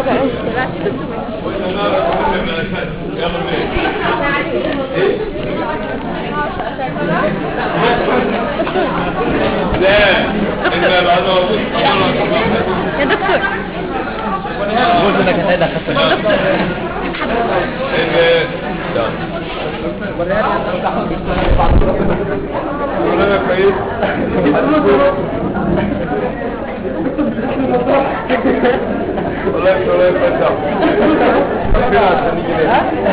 يا دكتور قلت انك هتقدر خدت والله والله فتح عشان يجي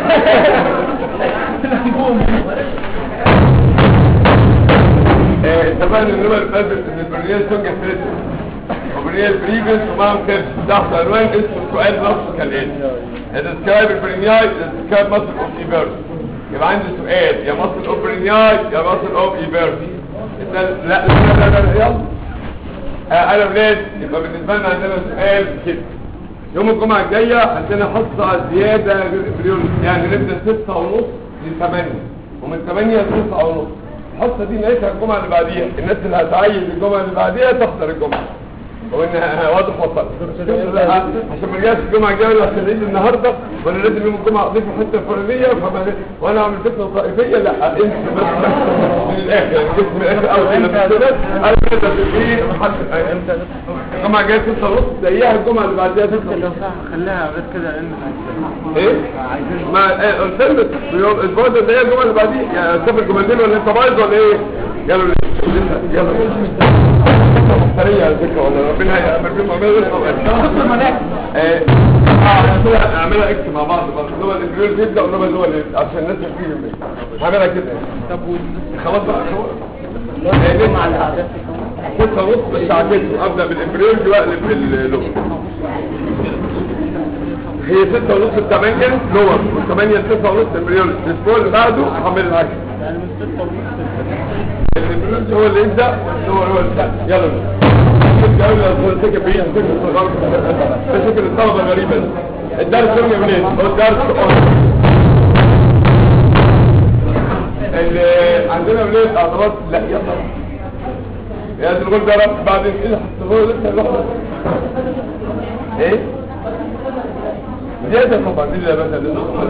طبعا النمر اللي فاتت ان البرنيال سونجا ثلاثة وبرنيال بريفنس ومعهم كيرش تحت عنوان اسمه سؤال نص كالآتي describe البرنيال describe muscle of Everty يبقى عندي سؤال يا muscle of برنيال يا muscle of Everty لا لا لا لا لا يلا آه، انا ولاد يبقى بالنسبه لنا عندنا سؤال كده يوم الجمعه الجايه عندنا حصه زياده غير البريون يعني نبدا 6 ونص ل 8 ومن 8 ل 9 ونص الحصه دي نهايتها الجمعه اللي بعديها الناس اللي هتعين الجمعه اللي بعديها تحضر الجمعه وانها واضح وصل عشان ما رجعش الجمعه الجايه ولا عشان العيد النهارده ولا لازم يوم الجمعه اضيف الحته الفلانيه فما وانا اعمل فتنه طائفيه لا انت بس من الاخر يعني جبت من الاخر او كده انا كده في حد الجمعه الجايه 6 ونص زيها الجمعه اللي بعديها 6 ونص خليها غير كده لان ايه ما إيه، قلت لك اليوم الاسبوع ده اللي هي الجمعه اللي بعديه يا سافر جمالين ولا انت بايظ ولا ايه يلا يلا مفترية على فكرة والله ربنا هيأمر بهم عمال ايه اه اعملها اكس مع بعض بس اللي هو الانجليزي يبدا واللي هو اللي هو اللي- عشان الناس تفهم مني هعملها كده طب خلاص بقى خلاص مع القعدات ستة ونص ساعتين ابدا بالامبريولوجي واقلب باللغة هي ستة ونص الثمانية لور والثمانية لتسعة ونص امبريولوجي الاسبوع اللي بعده هعمل العكس الامبريولوجي هو اللي يبدا هو هو اللي يبدا يلا بينا الدولة الفلسفية بعيد عن فكرة الغرب فكرة الطلبة غريبة الدرس يوم يومين هو الدرس اللي عندنا ولاد اعتراض لا يلا يا دي الغول ده رب بعدين ايه حتى هو لسه لوحده ايه زيادة طبعا دي اللي بس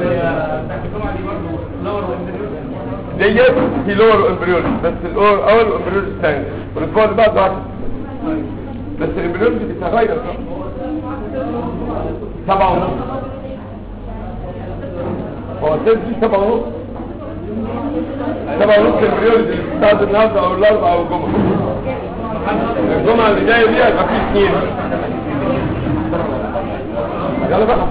ديت في لور امبريولوجي بس الاول اول امبريولوجي الثاني والاسبوع اللي بعده عكس بس الامبريولوجي بيتغير صح؟ سبعة ونص هو السيد دي سبعة ونص سبعة ونص الامبريولوجي اللي بتاعت النهارده او الاربعة او الجمعة الجمعة اللي جاية دي هيبقى فيه اثنين يلا بقى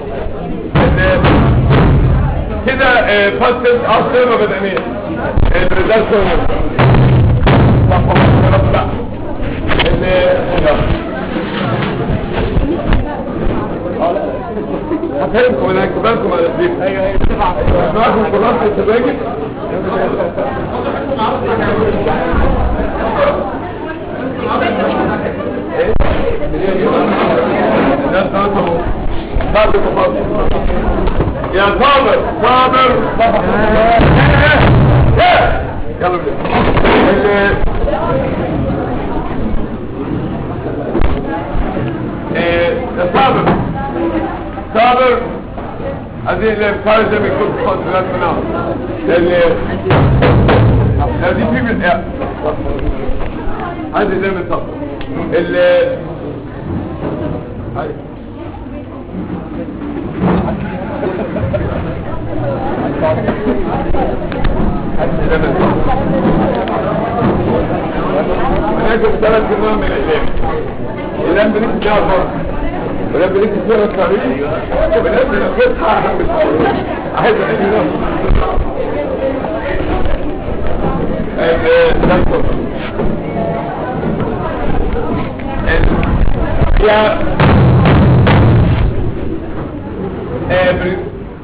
ال- كده فاستد عصر ما بدأناش الرجال كله صح خلاص بقى ال- يلا. هفهمكم انا هكتب لكم على الفيديو ايوه ايوه معاكم خلاصه السباجي ده صوته صابر صابر يا صابر صابر يلا بينا ايه يا صابر صابر هذه اللي بتعرف زي ما يكون صوت بلاد منها اللي لا دي في من ايه هذه زي ما صابر اللي هاي هناك ثلاث انواع من الاعلام الاعلام بنكتب فيها الفرق ولا بنكتب فيها التاريخ ولا بنكتب فيها عايز اقول يا every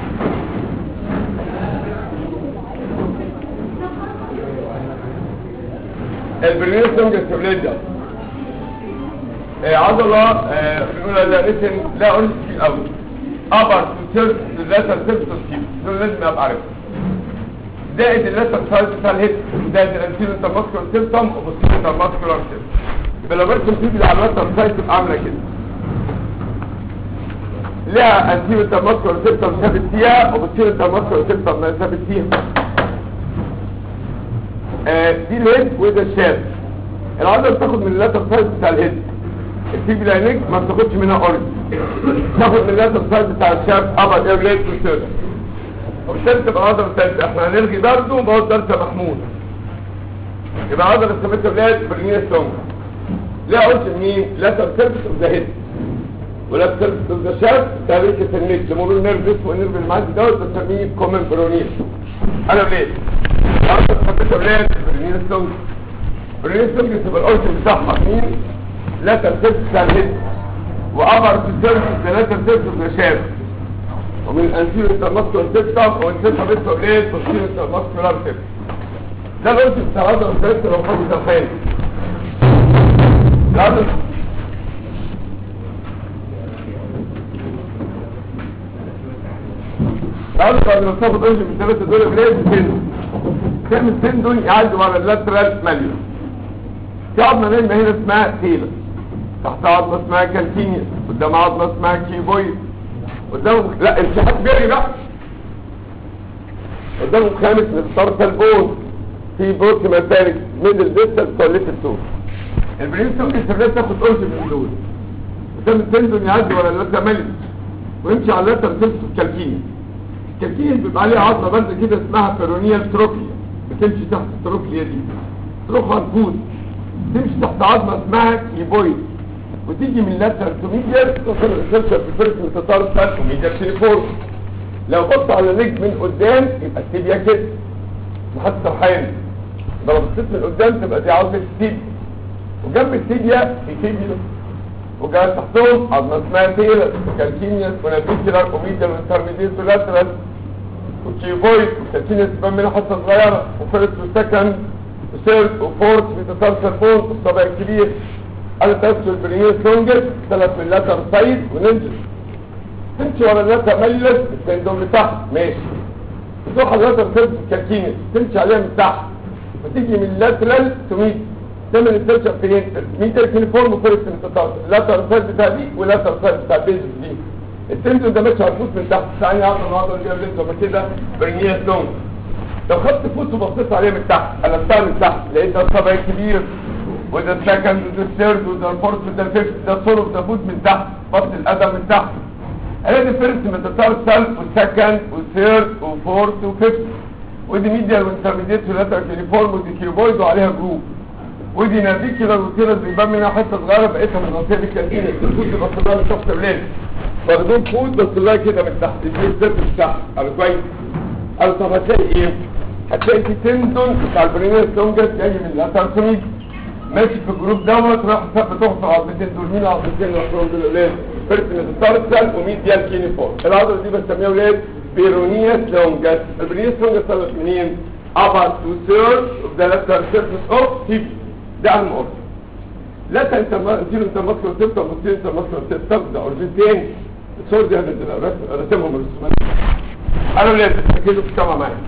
البرنيسم جسوليجا عضلة آه، بنقول لا اسم لا قلت في قوي ابر تو اللاتر سيرفس كيب دول لازم ابقى عارفها زائد اللاتر سايز بتاع الهيد زائد الانتيريور انترماسكولار سيستم وبوستيريور انترماسكولار سيستم يبقى لو برسم فيه على اللاتر سايز تبقى عامله كده لها انتيرو تماسكر سيبتم ثابت فيها وبتصير التماسكر سيبتم ثابت فيها آه دي الهيد وده الشاب العضله بتاخد من اللاتر سايد بتاع الهيد التيبي لاينك ما بتاخدش منها اورج تاخد من اللاتر سايد بتاع الشاب ابر اير ليت وسيرد وبالتالي تبقى عضله ثالثه احنا هنلغي برضه وبقول ثالثه محمود يبقى عضله سميتها ولاد برينيا ستونج ليه قلت مين لاتر سيرفيس اوف ذا هيد ولاتر سيرفيس اوف ذا شاب تاريخ النك لمرور النيرف اسمه النيرف اللي معدي دوت بسميه كومن برونيل انا ولاد عضله سميتها ولاد برينيا ستونج برينيا ستونج تبقى الاورجن بتاعها مين لاتر سيرفيس بتاع الهيد وابر سيرفيس ذا لاتر سيرفيس اوف ذا شاب ومن الانسير التمسكر سيستم وانسيرها بيتها بليد تصير التمسكر سيستم ده الوقت بتاع هذا الفيست لو خد تخيل هذا هذا بعد ما تاخد انجي من ثلاثة دول بليد سن كام السن دول يعدوا على اللاترال ماليو في عظمة نايمة هنا اسمها تيلا تحت عظمة اسمها كالكينيا قدام عظمة اسمها كيبويد قدامهم لا التحاد جري بقى قدامهم خامس مختار البون في بروك مسالك من الديستال كوليت التوب البرين ستونج السبلات تاخد قرش من دول قدام التندون يعدي ولا اللاتة ملك ويمشي على اللاتة بتمسك الكالكيني الكالكيني بيبقى عليها عظمة بارده كده اسمها بيرونيال تروكليا بتمشي تحت التروكليا دي تروح هنفوت تمشي تحت عظمة اسمها كيبويد وتيجي من لاتر تو ميديال توصل للسلسل في الفرس من تطار السلس وميديال تليفون لو بص على الرجل من قدام يبقى التibia كده لحد سرحان لو بصيت من قدام تبقى دي عظمة التibia وجنب التibia في تibia وجنب تحتهم عظمة اسمها تيلر وكالكينيس ونابيكيلر وميديال وانترميديت ولاترال وكيفويد وكالكينيس يبقى منها حصة صغيرة وفيرست وسكند وثيرد وفورث في تطار الفون والصبع الكبير انا تنسل البريمير سونجر ثلاث من اللاتر سايد وننزل تمشي ورا اللاتر ملس التندوم لتحت ماشي تروح على اللاتر سيرف كالكينيس تمشي عليها من تحت وتيجي من اللاترال تميد تعمل السيرشن فين ميتر كينيفورم وفيرست ميتاتارس اللاتر سايد بتاع دي واللاتر سايد بتاع بيزك دي التندوم ده ماشي هتفوت من تحت ثانية عشان النهارده اللي جايب لسه كده بريمير سونجر لو خدت فوت وبصيت عليها من تحت قلبتها من تحت لقيت ده الصبع الكبير وده السكند وده الثيرد وده الفورث وده الفيفث ده الصور وده فوت من تحت بطن القدم من تحت ادي فيرست ميتاتارسال والسكند والثيرد وفورث وفيفث ودي ميديال وانترميديت ولاتر كيليفورم ودي كيوبويد وعليها جروب ودي نافيكيولار وتيرس بيبان منها حته صغيره بقيتها من منطقه الكالكين الفوت بس لها من تحت الليل واخدين فوت بس لها كده من تحت دي الست من تحت قالوا كويس قالوا طب هتلاقي ايه؟ هتلاقي في تندون بتاع البريمير سونجر جاي من الاتارسوميد ماشي في الجروب دوت راح بتحصل عضلتين دول مين عضلتين لوحدهم دول اولاد فيرست ميتارسال وميديال كينيفور العضله دي بسميها اولاد بيرونياس لونجاس البيرونياس لونجاس طلعت منين؟ upper two thirds of the lateral surface of tibia ده اهم اورجن لا انت انتيرو انت ماسكر سيبتم وانتيرو انت ماسكر سيبتم ده اورجن تاني الصور دي رسمهم الرسومات انا ولاد ركزوا في السمع معايا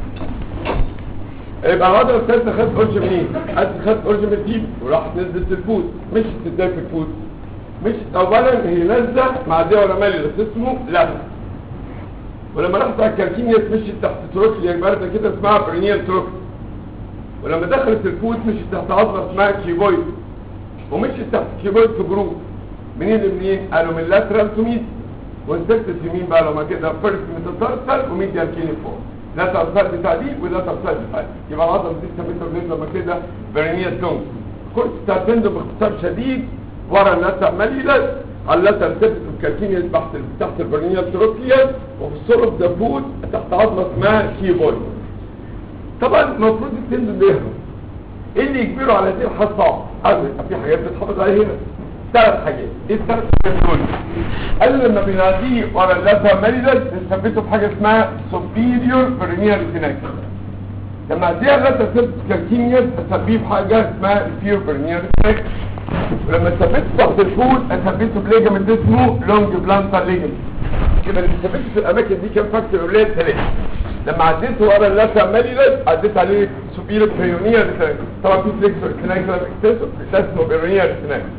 يبقى الوضع الثالثة خدت قرش منين؟ خدت قرش من التيب وراحت نزلت الفوت مشت ازاي في الفوت مشت اولا هي نازله معديه ورا مالي بس اسمه لف ولما رحت على الكالكينيس مشيت تحت تروكليا بارده كده اسمها برينيال تروكليا ولما دخلت الفوت مشيت تحت عضله اسمها كيبويد ومشيت تحت كيبويد في جروب منين لمنين؟ قالوا من لاترال تو ميد وانسكت اليمين بقى لما كده فيرست ميتاتارسال وميديال كينيفورم لا ترسل بتاع دي ولا ترسل بتاع دي يبقى العضله دي سميتها بالنسبه لما كده برينيا تونج كنت تعتمد باختصار شديد ورا الناس ماليلا على اللاتر سيبت الكالكينيس تحت تحت البرينيا تروكليا وفي الصرف ده فوت تحت عظمه اسمها كيبويد طبعا المفروض التندون ده يهرب ايه اللي يجبره على دي الحصه صعب قالوا في حاجات بتحافظ عليها هنا ثلاث حاجات ايه الثلاث حاجات دول قال لما بنعديه ورا اللاتر ماليلس بنثبته بحاجه اسمها superior perennial retinaculum لما اعديها اللاتر سيبت كالكينيس اثبيه بحاجه اسمها inferior perennial retinaculum ولما ثبته تحت الفوت اثبته بليجمنت اسمه لونج بلانتر ليجمنت يبقى اللي ثبته في الاماكن دي كام فاكتور اولاد ثلاثه لما عديته ورا اللاتر ماليلس عديت عليه superior perennial retinaculum طبعا في فليكسور retinaculum extensor ده اسمه perennial retinaculum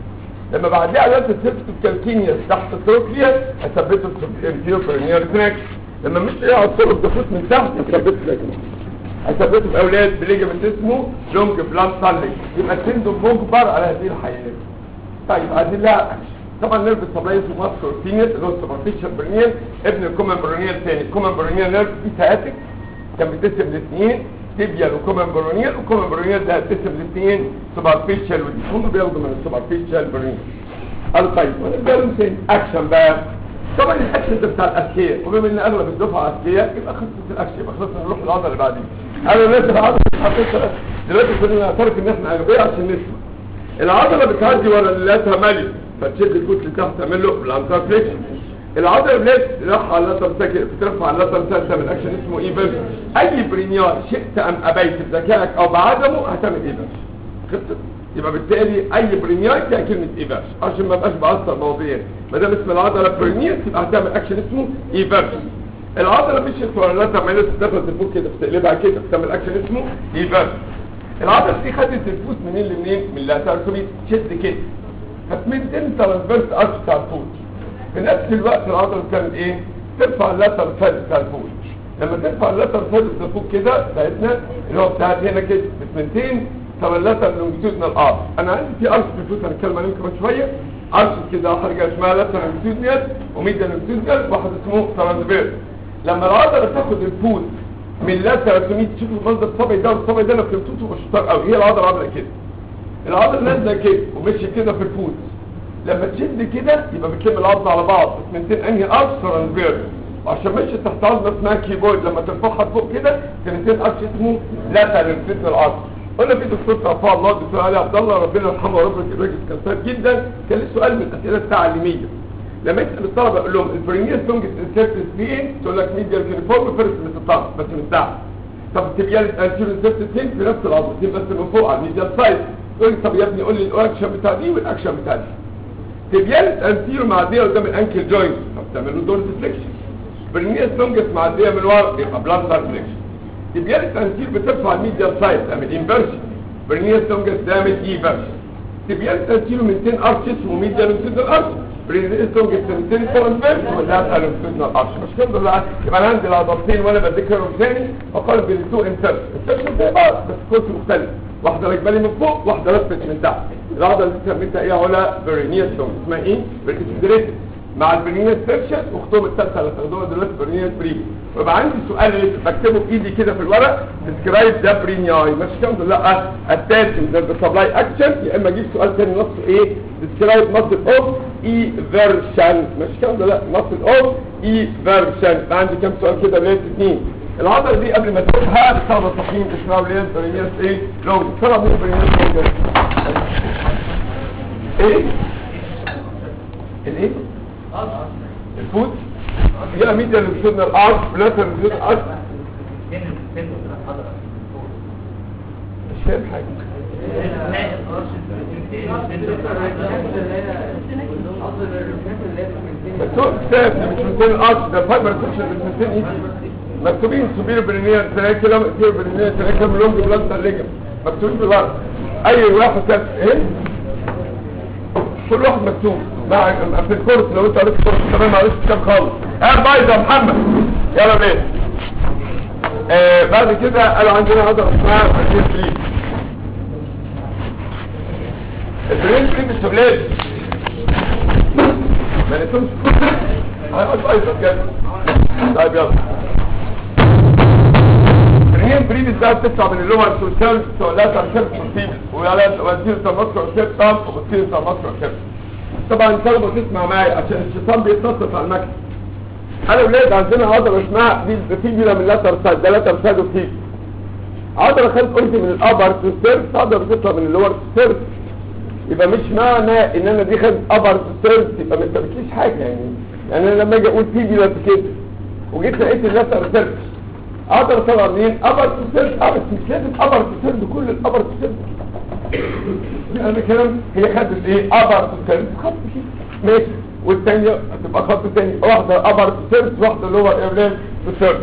لما بعديها عملت السيرفتو كالكينيا تحت التروكليا اثبته الانتيرو برينيال تراكشن لما مش ايه الطرق تفوت من تحت اثبته ده كده اثبته في اولاد بليجمنت اسمه لونج بلان سالي يبقى التندون مجبر على هذه الحياه طيب عايزين لها اكشن طبعا نيرف سبلاي اسمه ماسكر فينيس اللي هو سوبرفيشال برينيال ابن الكومن برينيال تاني الكومن برينيال نيرف فيه سياتيك كان بيتقسم لاثنين تيبيال وكومن برونيال وكومن برونيال ده هتقسم لاثنين سوبرفيشال ودي هم بياخدوا من السوبرفيشال برونيال قال طيب ونبدا نمسك اكشن بقى طبعا الاكشن ده بتاع الاذكياء وبما ان اغلب الدفعه اذكياء يبقى خلصت الاكشن يبقى خلصنا نروح للعضله اللي بعدين انا الناس العضله حطيتها دلوقتي كنا نعترف ان احنا اغبياء عشان نسمع العضله بتعدي ورا اللي مالي فتشد الكوت لتحت تعمل له الانتر فليكشن العضله اللي راح على اللاتر ساكن بترفع على اللاتر ساكن تعمل اكشن اسمه ايفرس اي برينيار شئت ام ابيت بذكائك او بعدمه هتعمل ايفرس خفت يبقى بالتالي اي برينيار فيها كلمه ايفرس عشان ما بقاش بعصر مواضيع ما دام اسم العضله برينيار تبقى هتعمل اكشن اسمه ايفرس العضله مشيت ورا اللاتر عملت تدخل الفوق كده بتقلبها كده بتعمل اكشن اسمه ايفرس العضله دي خدت الفوت منين لمنين من اللاتر تشد كده فتمنتين ترانسفيرس ارش بتاع الفوت في نفس الوقت العضله كانت ايه ترفع اللاتر سايد بتاع الفوق لما ترفع اللاتر سايد بتاع الفوق كده بتاعتنا اللي هو بتاعت هنا كده بسمنتين طب اللاتر لونجيتودنال ارش انا عندي في ارش في الفوت هنتكلم عليه كمان شويه ارش كده حاجه اسمها لاتر لونجيتودنال وميديا لونجيتودنال واحد اسمه ترانسفيرس لما العضله تاخد الفوت من لاتر تميت تشوفوا المنظر الصبعي ده والصبعي ده انا فهمتوه مش شطار قوي هي العضله عامله كده العضله نازله كده ومشي كده في الفوت لما تشد كده يبقى بتلم العظم على بعض اسمنتين انهي ارش ترانسفيرس وعشان ماشي تحت عظمه اسمها كيبويد لما ترفعها لفوق كده كانتين ارش اسمه لاترال فتن العظم قلنا في دكتور توفاه الله الدكتور علي عبد الله ربنا يرحمه وربنا الراجل كان طيب جدا كان له سؤال من الاسئله التعليميه لما يسال الطلبه يقول لهم البرينيال سونجس انسيرتس فين تقول لك ميديال كينيفورم فيرست من الطرف بس من تحت طب التبيال انتيريور انسيرتس فين في نفس العظم دي بس من فوق على الميديال سايد تقول لي طب يا ابني قول لي الاكشن بتاع دي والاكشن بتاع دي تبيالت انتيرو معديه قدام الانكل جوينت فبتعمل له دورس فليكشن برنيس لونجس معديه من ورا يبقى بلانتر فليكشن تبيالت انتير بترفع الميديال سايد تعمل انفرشن برنيس لونجس تعمل ايفرشن تبيالت انتيرو من 10 ارش اسمه ميديال لونجيتودنال ارش برنيس لونجس من 10 ترانسفيرس واللاترال لونجيتودنال ارش مش كده ولا يبقى انا عندي العضلتين وانا بذكرهم ثاني اقارن بين التو انسرت انسرشن زي بعض بس كورس مختلف واحده رجبالي من فوق واحده لفت من تحت العضله اللي سميتها ايه علا برينيس لونج اسمها ايه بريكستريتد مع البرينيس سيرشن واختهم الثالثه اللي هتاخدوها دلوقتي برينيس بريمي ويبقى عندي سؤال اللي بكتبه بايدي كده في الورق ديسكرايب ذا برينياي مش كده لا اتاتشن ذا سبلاي اكشن يا اما اجيب سؤال ثاني نصه ايه ديسكرايب ماسل اوف اي فيرشن مش كده لا ماسل اوف اي فيرشن عندي كام سؤال كده لغايه اثنين العضله دي قبل ما تروحها بتاخد تصميم اسمها برينيس برينيس ايه لونج طلع مين برينيس لونج ايه الايه الفوت هي ميديا اللي بتسودنا الارض بلاتر اللي بتسودنا الارض مش فاهم حاجه مكتوب كتاب مش ميتين الارض ده فايبر سيكشن مش ميتين ايدي مكتوبين سوبير برينير تراكلم سوبير برينير تراكلم لونج بلانتر ليجم مكتوبين في الارض اي واحد كان ايه كل واحد مكتوب مع في الكورس لو انت قريت الكورس تمام معلش كتاب خالص اه بايظ يا محمد يلا بيه آه بعد كده قالوا عندنا عضله اسمها برين فليب البرين فليب السبلات ما نسوش هنقول بايظ بجد طيب يلا برين برين ده بتطلع من اللغه السوشيال لا تركب ترتيب ولا وزير تمسك وكتاب وبتصير تمسك وكتاب طبعا طلبه تسمع معايا عشان الشيطان بيتصف على المكتب انا ولاد عندنا عضله اسمها دي فيبيولا من لاتر سايد ده لاتر سايد وفيب عضله خدت قلت من الابر تو سيرف عضله بتطلع من اللور تو سيرف يبقى مش معنى ان انا دي خدت ابر تو سيرف يبقى ما تبكيش حاجه يعني يعني انا لما اجي اقول فيبيولا كده وجيت لقيت اللاتر سيرف عضله طالعه منين ابر تو سيرف اه بس مش لازم ابر تو سيرف كل الابر تو سيرف هذا كلام هي خدت ايه ابر سيرف خط كده ماشي والثانيه هتبقى خط ثاني واحده ابر سيرف واحده لور ايرلين سيرف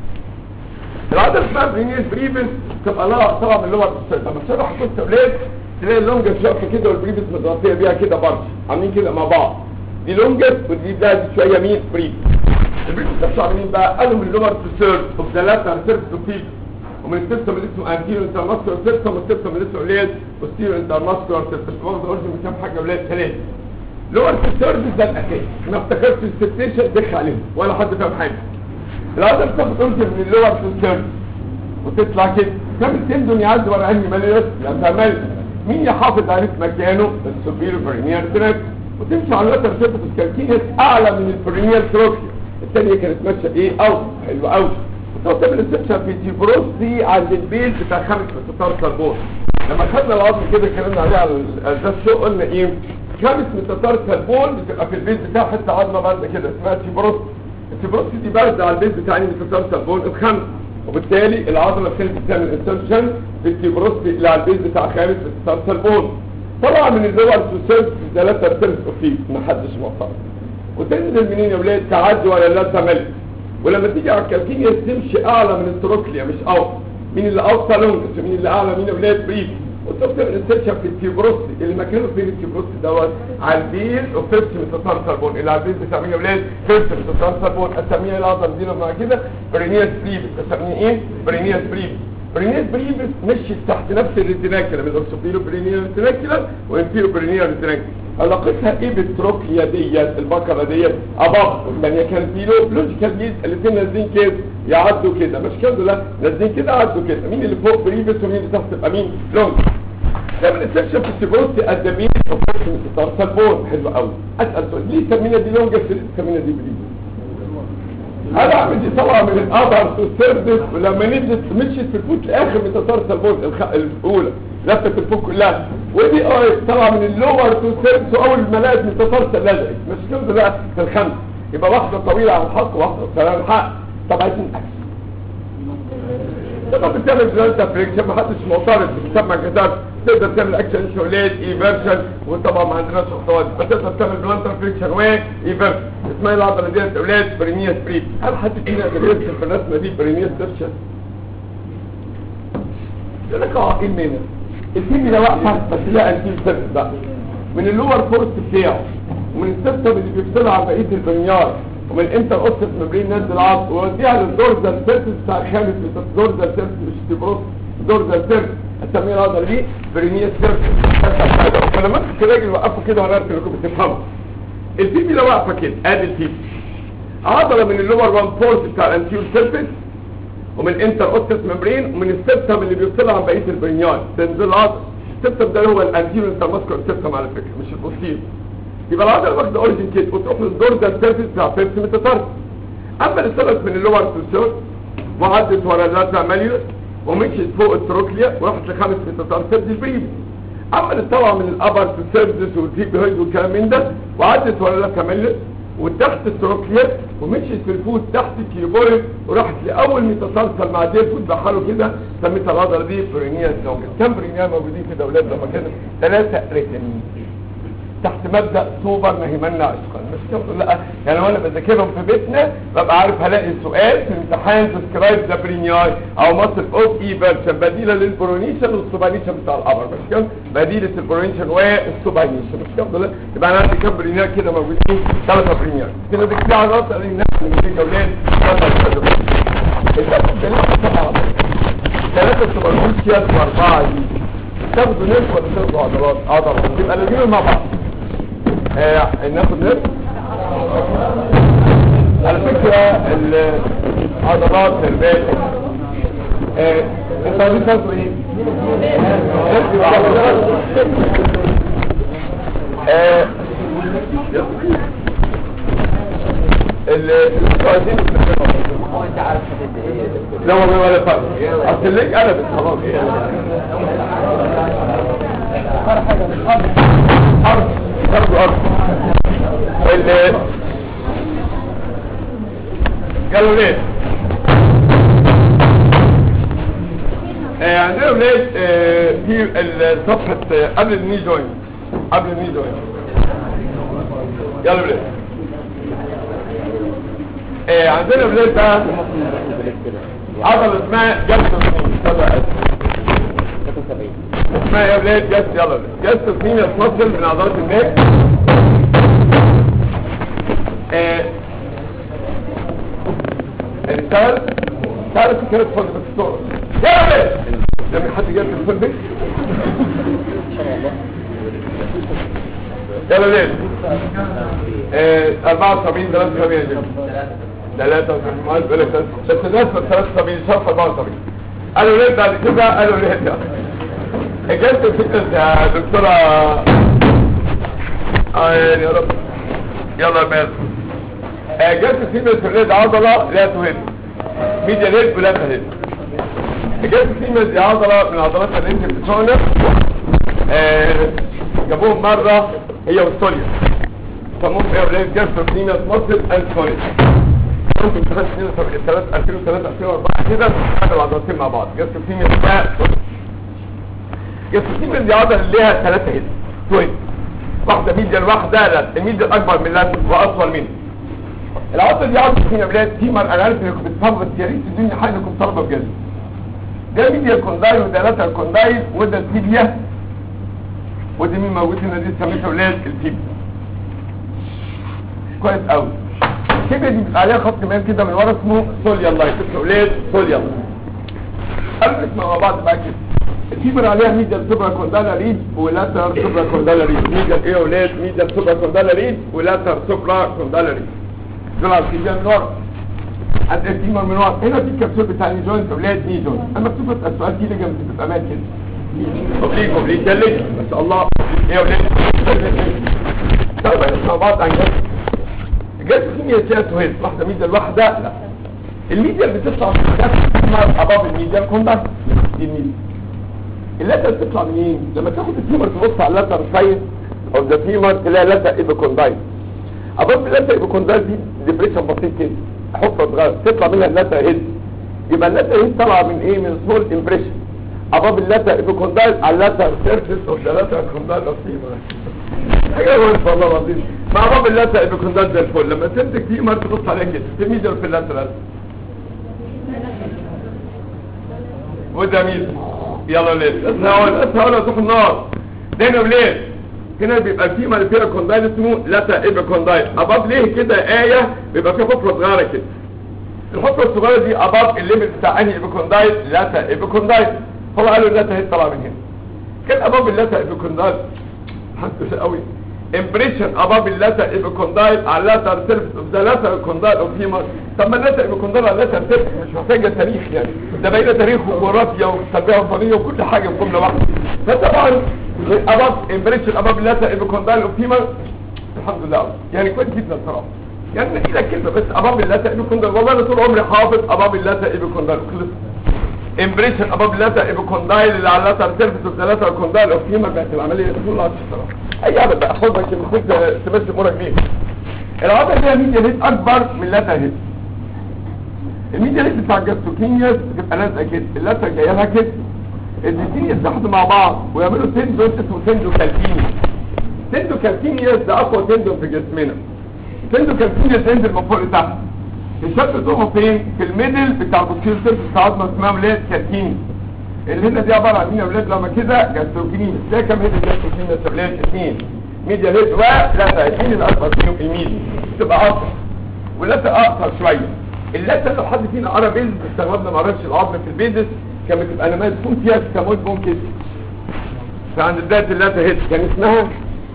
العضله اسمها برينيس بريفن تبقى لها طبعا من اللور سيرف لما تشرح قصه اولاد تلاقي اللونجس واقفه كده والبريفس متغطيه بيها كده برضه عاملين كده مع بعض دي لونجس ودي بقى دي شويه مين بريف البريفس نفسه عاملين بقى قالوا من اللور تو سيرف اوف ذا لاتر سيرف تو فيف ومن السيستم اللي اسمه انتيرو انترماسكولار سيستم والسيستم اللي اسمه ولاد بوستيرو انترماسكولار سيستم واخد اورجن من كام حاجه ولاد ثلاثه لور تو سيرف ده الاساس ما افتكرتش السبتيشن دخ عليهم ولا حد فاهم حاجه العضله بتاخد اورجن من اللور تو سيرف وتطلع كده كم التندون يعدي ورا علم ماليوس يعني تعمل مين يحافظ عليه في مكانه السوبيرو برينيال تراك وتمشي على اللاتر سيرفس كالكينيس اعلى من البرينيال تروكيا الثانيه كانت ماشيه ايه او حلو قوي وتوصل الانسبشن في تيبروسي عند البيت بتاع خمس متتار كربون لما خدنا العظم كده اتكلمنا عليه على الاساس شو قلنا ايه خمس متتار كربون بتبقى في البيت بتاع حته عظمه بارده كده اسمها تيبروسي التيبروسي دي بارده على البيت بتاع متتار كربون الخمس وبالتالي العضله كانت بتعمل انسرشن في التيبروستي اللي على البيز بتاع خامس بتسترسل بون طبعا من اللور تو سيرف ثلاثه سيرف اوفيك ما حدش موصل وتنزل منين يا ولاد تعدي ولا لا تمل ولما تيجي على الكالكينيس تمشي اعلى من التروكليا مش اوطى مين اللي اوطى لونجس مين اللي اعلى مين يا ولاد بريف وتكتب الانسرشن في التيبروستي اللي مكانه فين التيبروستي دوت على البيز وفيرست متسلسل بون اللي على البيز بتاع مين يا ولاد فيرست متسلسل بون اسميها العضله دي مع كده برينياس بريفس اسميها ايه برينياس بريفس برينياس بريفس مشيت تحت نفس الريتيناكولا من الاوسوبيرو برينيال ريتيناكولا وانفيرو برينيال ريتيناكولا علاقتها ايه بالتروكليا ديت البقره ديت اباف والثانيه كان فيلو لوجيكال جيز الاثنين نازلين كده يعدوا كده مش كده لا نازلين كده عدوا كده مين اللي فوق بريفس ومين اللي تحت يبقى مين لونج تعمل انسكشن في السيبروستي قدامين وفوق متترسل بون حلو قوي اسال سؤال ليه التمرينه دي لونج التمرينه دي بريفس انا اعمل دي طبعا من الابر تو السيرفس ولما نزلت مشيت في الفوت لاخر متسلسل بون الخ... الاولى لفت الفوت كلها ودي اه طبعا من اللور تو السيرفس واول ما لقت متسلسل لزقت مش كده بقى في الخمس يبقى واحده طويله على الحق وواحده قصيره على الحق طب عايزين اكس طبعا بتعمل بلانتا فريكشن محدش معترض بتسمع كتاب تقدر تعمل اكشن شوليت ايفرشن وطبعا ما عندناش خطوات بس تقدر تعمل بلانتا فريكشن وايفرشن اسمها العضله ديت اولاد برينياس بريف هل حد فينا يقدر يرسم في الرسمه دي برينياس سيرشن يقول لك اه ايه المينا الفيلم ده واقفه بس لا انتيل سيرفس بقى من اللور فورس بتاعه ومن السيستم اللي بيفصلها عن بقيه البنيار ومن انتر اوسس مبرين نازل العظم ويوديها للدورزال سيرفس بتاع الخامس دورزال سيرفس مش تبروس دورزال سيرفس اسميها العضله دي برينياس سيرفس فلما امسك الراجل وقفه كده وانا عارف انكم بتفهموا الفيلم ده واقفه كده ادي الفيلم عضله من اللور وان فورس بتاع الانتيور سيرفس ومن انتر اوسس ممبرين ومن السيستم اللي بيفصلها عن بقيه البنيان تنزل العضله السيستم ده هو الانتيور انترماسكولار سيستم على فكره مش البوستير يبقى العضله واخده اوريجن كده وتروح للدورزال سيرفيس بتاع فيرست ميتاتارس اما اللي طلعت من اللور توسور وعدت ورا اللاترا ماليوس ومشيت فوق التروكليا وراحت لخمس ميتاتارس دي البريم اما اللي طلع من الابر تو سيرفيس والديب هيد والكلام من ده وعدت ورا اللاترا ماليوس وتحت التروكليا ومشيت في الفوت تحت الكيبوريد وراحت لاول متسلسل مع ديل فوت بحاله كده سميتها العضله دي برينيال لونجس كم برينيال موجودين كده اولاد لما كانوا ثلاثه ريتنين تحت مبدا سوبر ما يهمنا عشقا مش كده لا يعني وانا بذاكرهم في بيتنا ببقى عارف هلاقي سؤال في امتحان تسكرايب ذا برينياي او مصر اوف اي فيرجن بديله للبرونيشن والسوبانيشن بتاع القمر مش كده بديله البرونيشن والسوبانيشن مش كده لا يبقى انا عندي كام برينياي كده موجودين ثلاثه برينياي كده بكتير على راسي قال الناس اللي في جولات ثلاثه سوبرفيشال واربعه دي تاخدوا نصف ولا تاخدوا عضلات عضلات يبقى الاثنين مع بعض آه ناخد نصف على فكرة العضلات الباقي آه انت عايزين تاخدوا ايه؟ آه اللي عايزين هو انت عارف هتدي ايه لا والله ولا فرق اصل الليك قلبت خلاص حرب حرب ارض اللي قالوا ليه آه عندنا ولاد آه في صفحة آه قبل الني جوين قبل الني جوين يلا ولاد آه عندنا ولاد بقى عضلة اسمها جلسة اسمها اسمها ايه يا ولاد جاست يلا جاستوكيميا مصل من عضلات النك آه، الثالث ثالث كانت فوق الدكتور يا ولاد لما حد جاب التليفون بيه يلا ليه آه، 74 73 يا جماعه 73 ما بقول لك بس الناس من 73 شرف 74 قالوا ليه بعد كده قالوا ليه ده اجازه الفتنس يا دكتوره اه يا رب يلا يا مازن اجازه الفتنس الريد عضله لا تهد ميديا ريد ولا تهد اجازه الفتنس دي عضله من عضلات الانت بتوعنا آه، جابوهم مره هي والسوليا سموهم ايه ولاد جاستروكنيميا مصر اند سوليا ممكن ثلاث سنين ثلاث 2003 2004 كده حاجه العضلتين مع بعض جاستروكنيميا جاستروكنيميا دي عضله اللي ليها ثلاثه هيد تو هيد واحده ميديال واحده لا الميديال اكبر من اللاتر واطول منه العضله دي عضله فينا بلاد تيمر انا عارف انكم بتفهموا بس يا ريت تدوني حاجه انكم طلبه بجد ده ميديال كوندايل وده لاتر كوندايل وده التيبيا ودي مين موجود هنا دي سميتها ولاد التيبيا كويس قوي التيبيا دي بيبقى عليها خط كمان كده من ورا اسمه سوليا الله يكتب ولاد سوليا الله قبل نسمع مع بعض بقى كده الفيبر عليها ميديال سوبرا كوندالا ريد ولاتر سوبرا كوندالا ريد ميديال ايه يا ولاد ميديال سوبرا كوندالا ريد ولاتر سوبرا كوندالا ريد دول على الفيبر من ورا عند الفيبر من ورا هنا في الكبسول بتاع الجوينت ولاد ني جوينت اما مكتوب السؤال دي اللي جنب بتبقى مات كده اوبليك اوبليك جلد ما شاء الله ايه يا ولاد طيب نسمع بعض عن جد جد كيمياء سياسة وهيد واحدة ميديال واحدة لا الميديال بتطلع من الكبسول اسمها اباب الميديال كوندالا دي الميديال اللاتر بتطلع منين لما تاخد الفيمر تبص على اللاتر سايد او ذا فيمر تلاقي لاتر ايبيكوندايل ابص اللاتر ايبيكوندايل دي ديبريشن بسيط كده حفره صغيره تطلع منها اللاتر هيد يبقى اللاتر هيد طالعه من ايه من سمول امبريشن اباب اللاتر ايبيكوندايل على اللاتر سيرفيس اوف ذا لاتر كوندايل اوف فيمر حاجه كويسه والله العظيم مع اباب اللاتر ايبيكوندايل زي الفل لما تمسك فيمر تبص عليها كده في ميدل في اللاتر وده ميدل يلا ليه اسهل اسهل تروح النار دايما ليه هنا بيبقى في مال فيها كوندايل اسمه لاتا ايبا كوندايل اباب ليه كده ايه بيبقى فيها حفره صغيره كده الحفره الصغيره دي اباب الليمت بتاع انهي ايبا كوندايل لاتا ايبا كوندايل هو قالوا اللاتا هي طالعه من هنا كان اباب اللاتا ايبا كوندايل حسوا قوي امبريشن اباب اللاتر ايبيكوندايل على اللاتر سيرفيس اوف ذا لاتر كوندايل اوف فيمر طب ما اللاتر ايبيكوندايل على اللاتر سيرفيس مش محتاجه تاريخ يعني ده باينه تاريخ وجغرافيا وتربيه وطنيه وكل حاجه في جمله واحده فطبعا اباب امبريشن اباب اللاتر ايبيكوندايل اوف فيمر الحمد لله يعني كويس جدا صراحه يعني نحكي لك كلمه بس اباب اللاتر ايبيكوندايل والله انا طول عمري حافظ اباب اللاتر ايبيكوندايل خلص امبريشن اباب اللاتر ايبيكوندايل اللي على اللاتر سيرفيس اوف ذا لاتر كوندايل اوف فيمر بقت العمليه طول الصراحه اي عدد بقى خد بس المفروض تمشي امورك بيه العدد ده ميديا ليد اكبر من اللاتر هيد الميديا ليد بتاع الجاستروكينيوس بتبقى لازقه كده اللاتر جايه لها كده الديتين يتحدوا مع بعض ويعملوا تندون اسمه تندو كالكينيوس تندو كالكينيوس ده اقوى تندون في جسمنا تندو كالكينيوس ينزل من فوق لتحت الشكل بتقوم فين في الميدل بتاع البوستيريور سيرفيس بتاع عظمه اسمها ولاد كالكينيوس اللي هنا دي عباره عن مين يا ولاد لما كده جاستروكينيوس ده كام هيد جاستروكينيوس يا ولاد اثنين ميديا هيد و لا اثنين الاكبر فيهم الميديا تبقى اقصر واللاتة اقصر شويه اللاتة لو حد فينا قرا بيزس استغربنا ما عرفش العظم في البيزس كانت بتبقى لما تكون فيها سكامويد بون كده فعند بدايه اللاتة هيد كان اسمها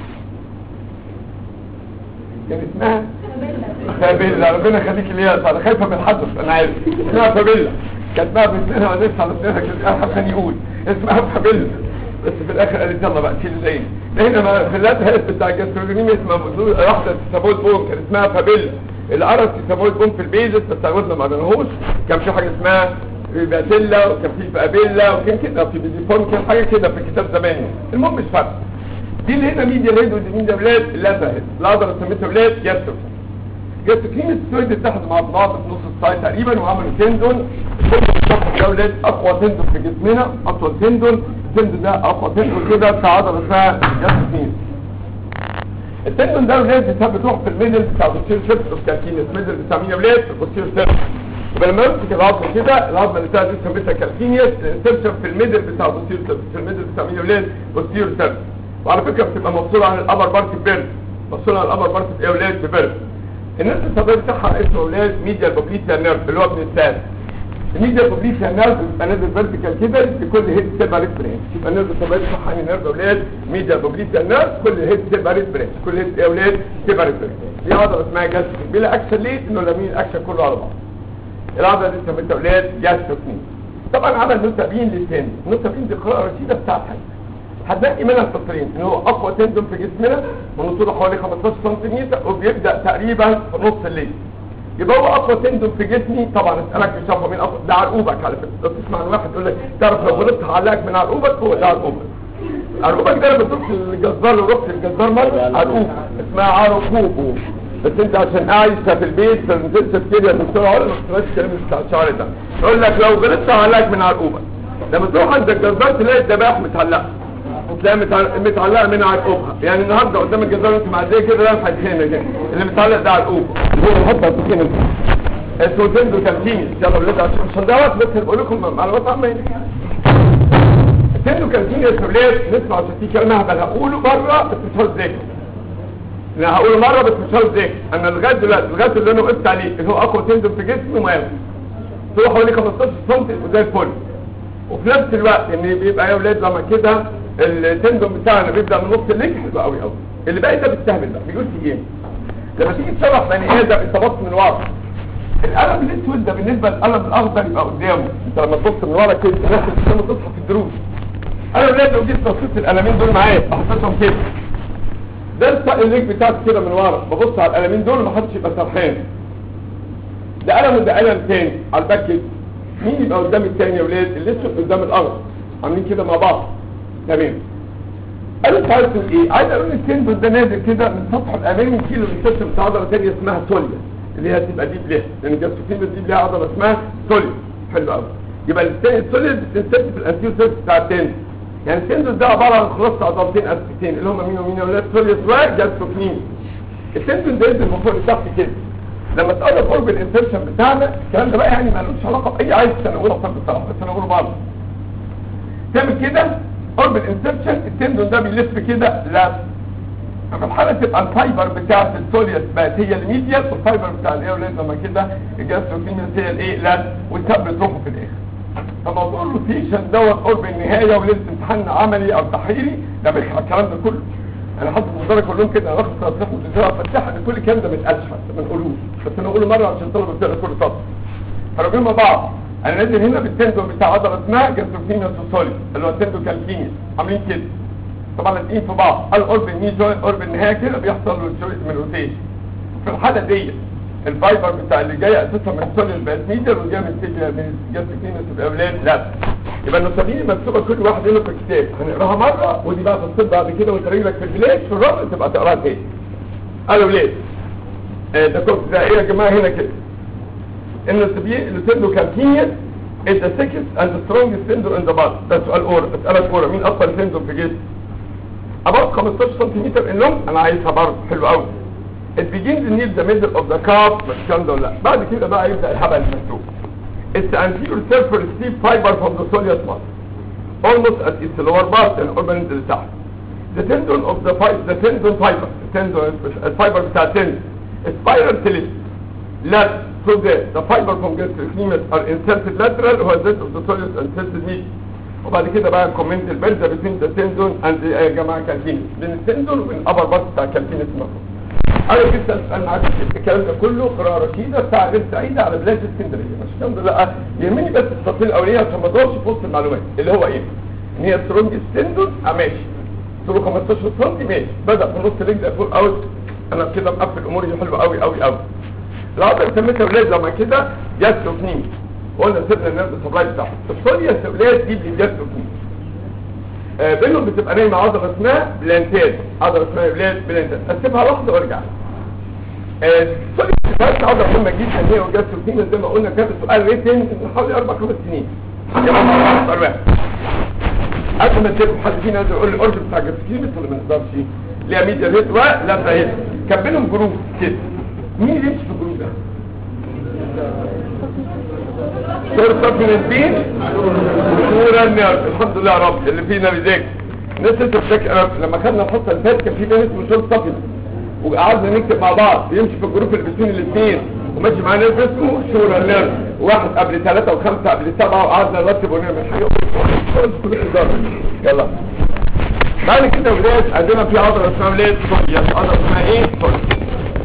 كان اسمها فابيلا ربنا يخليك ليا انا خايفه من الحدث انا عارف اسمها فابيلا كاتباها باسمها ونفس على اسمها كده عشان يقول اسمها فابيلا بس في الاخر قالت يلا بقى شيل العين هنا ما في اللات هيت بتاع الجاسترونيمي اسمها مزول واحده سيسابول بون كان اسمها فابيلا اللي قرا سيسابول بون في البيزس بس عودنا ما قرناهوش كان في حاجه اسمها باتيلا وكان في فابيلا وكان كده في بيزيفون كان حاجه كده في كتاب زمان المهم مش فارق دي اللي هنا ميديا هيد ودي ميديا بلاد اللات هيد لا اقدر اسميها بلاد جاسترو جاستروكين السويد اتحدوا مع بعض في نص الساي تقريبا وعملوا تندون التندون ده ولاد اقوى تندون في جسمنا اطول تندون التندون ده اقوى تندون كده بتاع عضله اسمها جاستروكين التندون ده ولاد بتروح في الميدل بتاع البوستير سيرفس اوف كالكينس ميدل بتاع مين يا ولاد البوستير سيرفس يبقى لما امسك العظم كده العظمه اللي بتاعت اسمها بيتا كالكينيس الانسرشن في الميدل بتاع البوستيريور سيرفيس في الميدل بتاع مين يا ولاد بوستيريور سيرفيس وعلى فكره بتبقى مفصوله عن الابر بارت بيرد مفصوله عن الابر بارت ايه يا ولاد ببيرد الناس الطبيعي بتاعها اسمه يا ولاد ميديا بوبليتيا نيرف اللي هو ابن الساد الميديا بوبليتيا نيرف بيبقى نازل فيرتيكال كده في كل هيد سيبريت برانش يبقى النيرف الطبيعي بتاعها يعني نيرف يا ولاد ميديا بوبليتيا نيرف كل هيد سيبريت برانش كل هيد يا ولاد سيبريت برانش دي عضله اسمها جاستريك بلا اكشن ليه انه لامين الاكشن كله على بعض العضله دي اسمها اولاد جاستروكنين طبعا عمل نوتابين للتاني النوتابين دي قراءه رشيده بتاعتها هتلاقي منها التطرين ان هو اقوى تندم في جسمنا من طوله حوالي 15 سم وبيبدا تقريبا في نص الليل يبقى هو اقوى تندم في جسمي طبعا اسالك في شفه مين اقوى ده عرقوبك على فكره لو تسمع عن واحد يقول لك تعرف لو غلطت هعلقك من عرقوبك هو ده عرقوبك عرقوبك ده لما تروح للجزار لو رحت للجزار مره عرقوب اسمها عرقوبه بس انت عشان عايشه في البيت فنزلت تفكير يا دكتور عمر ما تسمعش الكلام بتاع الشعر ده يقول لك لو غلطت هعلقك من عرقوبك لما تروح عند الجزار تلاقي الذبائح متعلقه تلاقي متع- متعلقه من عرقوبها يعني النهارده قدام الجزار انت معديه كده لا هنا كده اللي متعلق ده عرقوب اللي هو بيحطها في هنا اسمه تندو كالكينيس يلا ولاد عشان عشان دوت بس بقول لكم معلومات عامه هنا التندو كالكينيس يا ولاد نسمع عشان في كلمه هبقى هقوله بره بس مش هقول ذاكر انا هقوله مره بس مش هقول ذاكر انا لغايه دلوقتي لغايه اللي انا وقفت عليه اللي هو اقوى تندو في جسمي وما طوله حوالي 15 سم وزي الفل وفي نفس الوقت ان بيبقى يا اولاد لما كده التندون بتاعنا بيبدا من نص الليل حلو قوي قوي اللي باقي ده بيستهبل بقى بيقول ايه لما تيجي تشرح بني ادم انت بص من ورا القلم الاسود ده بالنسبه للقلم الاخضر يبقى قدامه انت لما تبص من ورا كده تاخد لما تصحى في الدروس انا ولاد لو جيت بصيت القلمين دول معايا حطيتهم كده ده الساق الليك بتاعتي كده من ورا ببص على القلمين دول ما حدش يبقى سرحان ده قلم وده قلم تاني على الباك كده مين يبقى قدام التاني يا ولاد الاسود قدام الاخضر عاملين كده مع بعض تمام انا عايز تقول ايه عايز اقول التندون ده نازل كده من سطح الامامي كيلو من بتاع عضله ثانيه اسمها سوليا اللي هي هتبقى دي بليه لان الجاستروفين دي ليها عضله اسمها سوليا حلو قوي يبقى الثاني السوليا بتنسد في الانتيو سيرفس بتاع التندون يعني التندون ده عباره عن خلاصه عضلتين اساسيتين اللي هم مين ومين يا ولاد سوليا وجاستروفين التندون ده ينزل من فوق لتحت كده لما تقرب قرب الانسرشن بتاعنا الكلام ده بقى يعني مالوش علاقه باي عايز سنه اولى طب بصراحه بس انا اقوله بعض تعمل كده قرب الانسرشن التندون ده بيلف كده لا في الحالة تبقى الفايبر بتاعت السوليوس بقت هي الميديال والفايبر بتاع الايه ولاد لما كده الجاستروفينيوس هي الايه لا والتاب بتروحوا في الاخر فموضوع الروتيشن دوت قرب النهايه وليله امتحان عملي او تحريري ده بيخلع الكلام ده كله انا حاطط المدرج كلهم كده انا واخد تصريح مدرسه فتح ان كل الكلام ده ما اتقالش حتى ما نقولوش بس انا اقوله مره عشان الطلبه بتقرا كل سطر فراجعين مع بعض انا نازل هنا بالتندو بتاع عضله اسمها جاستروفينيوس وسوليوس اللي هو التندو كالكينيوس عاملين كده طبعا لازقين في بعض القرب الني جوين قرب النهايه كده بيحصل له شويه من روتيشن في الحاله دي الفايبر بتاع اللي جاي اساسا من سوليوس بقت ميتر وجاي من تيجي من جاستروفينيوس الاولاد لا يبقى النسابين مكتوبه كل واحد له في كتاب هنقراها مره ودي بقى تفصل بعد كده وانت رجلك في البلاد في الرابع تبقى تقراها تاني قالوا ليه آه ده كنت ده ايه يا جماعه هنا كده النسابين اللي سنده كالكينيس is the sickest and the strongest syndrome in the body ده سؤال اورا اسالك اورا مين اكتر syndrome في جسم about 15 سنتيمتر in long انا عايزها برضه حلو قوي it begins near the middle of the calf مش الكلام ده ولا لا بعد كده بقى يبدا الهبل المكتوب It's the anterior surface steep fiber from the soleus muscle, almost at its lower part and urban اللي تحت. The tendon of the fiber, the tendon fiber, the tendon, الفايبر بتاع التندون, spiral to left, so the, the fiber from gastrocnemius are inserted lateral or that of the soleus inserted medial. وبعد كده بقى كومنت البرزه between the tendon and the يا جماعه كالفينس بين التندون وبين الابر بارت بتاع الكالفينس مفروض. انا جيت اسال معاك الكلام ده كله قراءه رشيده بتاع غير سعيده على بلاد اسكندريه مش الكلام ده لا يهمني بس التفصيل الاولاني عشان ما ادورش في وسط المعلومات اللي هو ايه؟ ان هي سترونج ستندون اه ماشي طوله 15 سم ماشي بدا في نص رجل فوق اوت انا كده مقفل اموري حلوه قوي قوي قوي العضله سميتها ولاد لما كده جاستروفنين قلنا سيبنا النيرف سبلاي بتاعها الصوليا ولاد دي بالجاستروفنين آه بينهم بتبقى نايمه عضله اسمها بلانتات عضله اسمها بلاد بلانتات اسيبها لحظه وارجع الصوليا بتاعت عضله مهمه جدا هي والجاستروفين زي ما قلنا كان سؤال ريتن من حوالي اربع خمس سنين يا ماما سؤال واحد قبل ما تسيبوا حد فينا يقدر يقول لي الاورد بتاع الجاستروفين ولا ما نقدرش ليها ميديا ريت لا فهي كان بينهم جروب كده مين اللي يمشي في الجروب ده؟ شور سبلمنت بين وشورا النيرف الحمد لله يا رب اللي فينا بيذاكر الناس لسه بتذاكر أنا لما خدنا الحصه اللي فاتت كان في ناس اسمه شور سبلمنت وقعدنا نكتب مع بعض بيمشي في الجروب اللي بين الاثنين وماشي معانا ناس اسمه شورا النيرف واحد قبل ثلاثة وخمسة قبل سبعة وقعدنا نرتب ونعمل حاجة كل إدارة يلا بعد كده يا ولاد عندنا في عضلة اسمها ولاد صلية عضلة اسمها ايه؟ صلية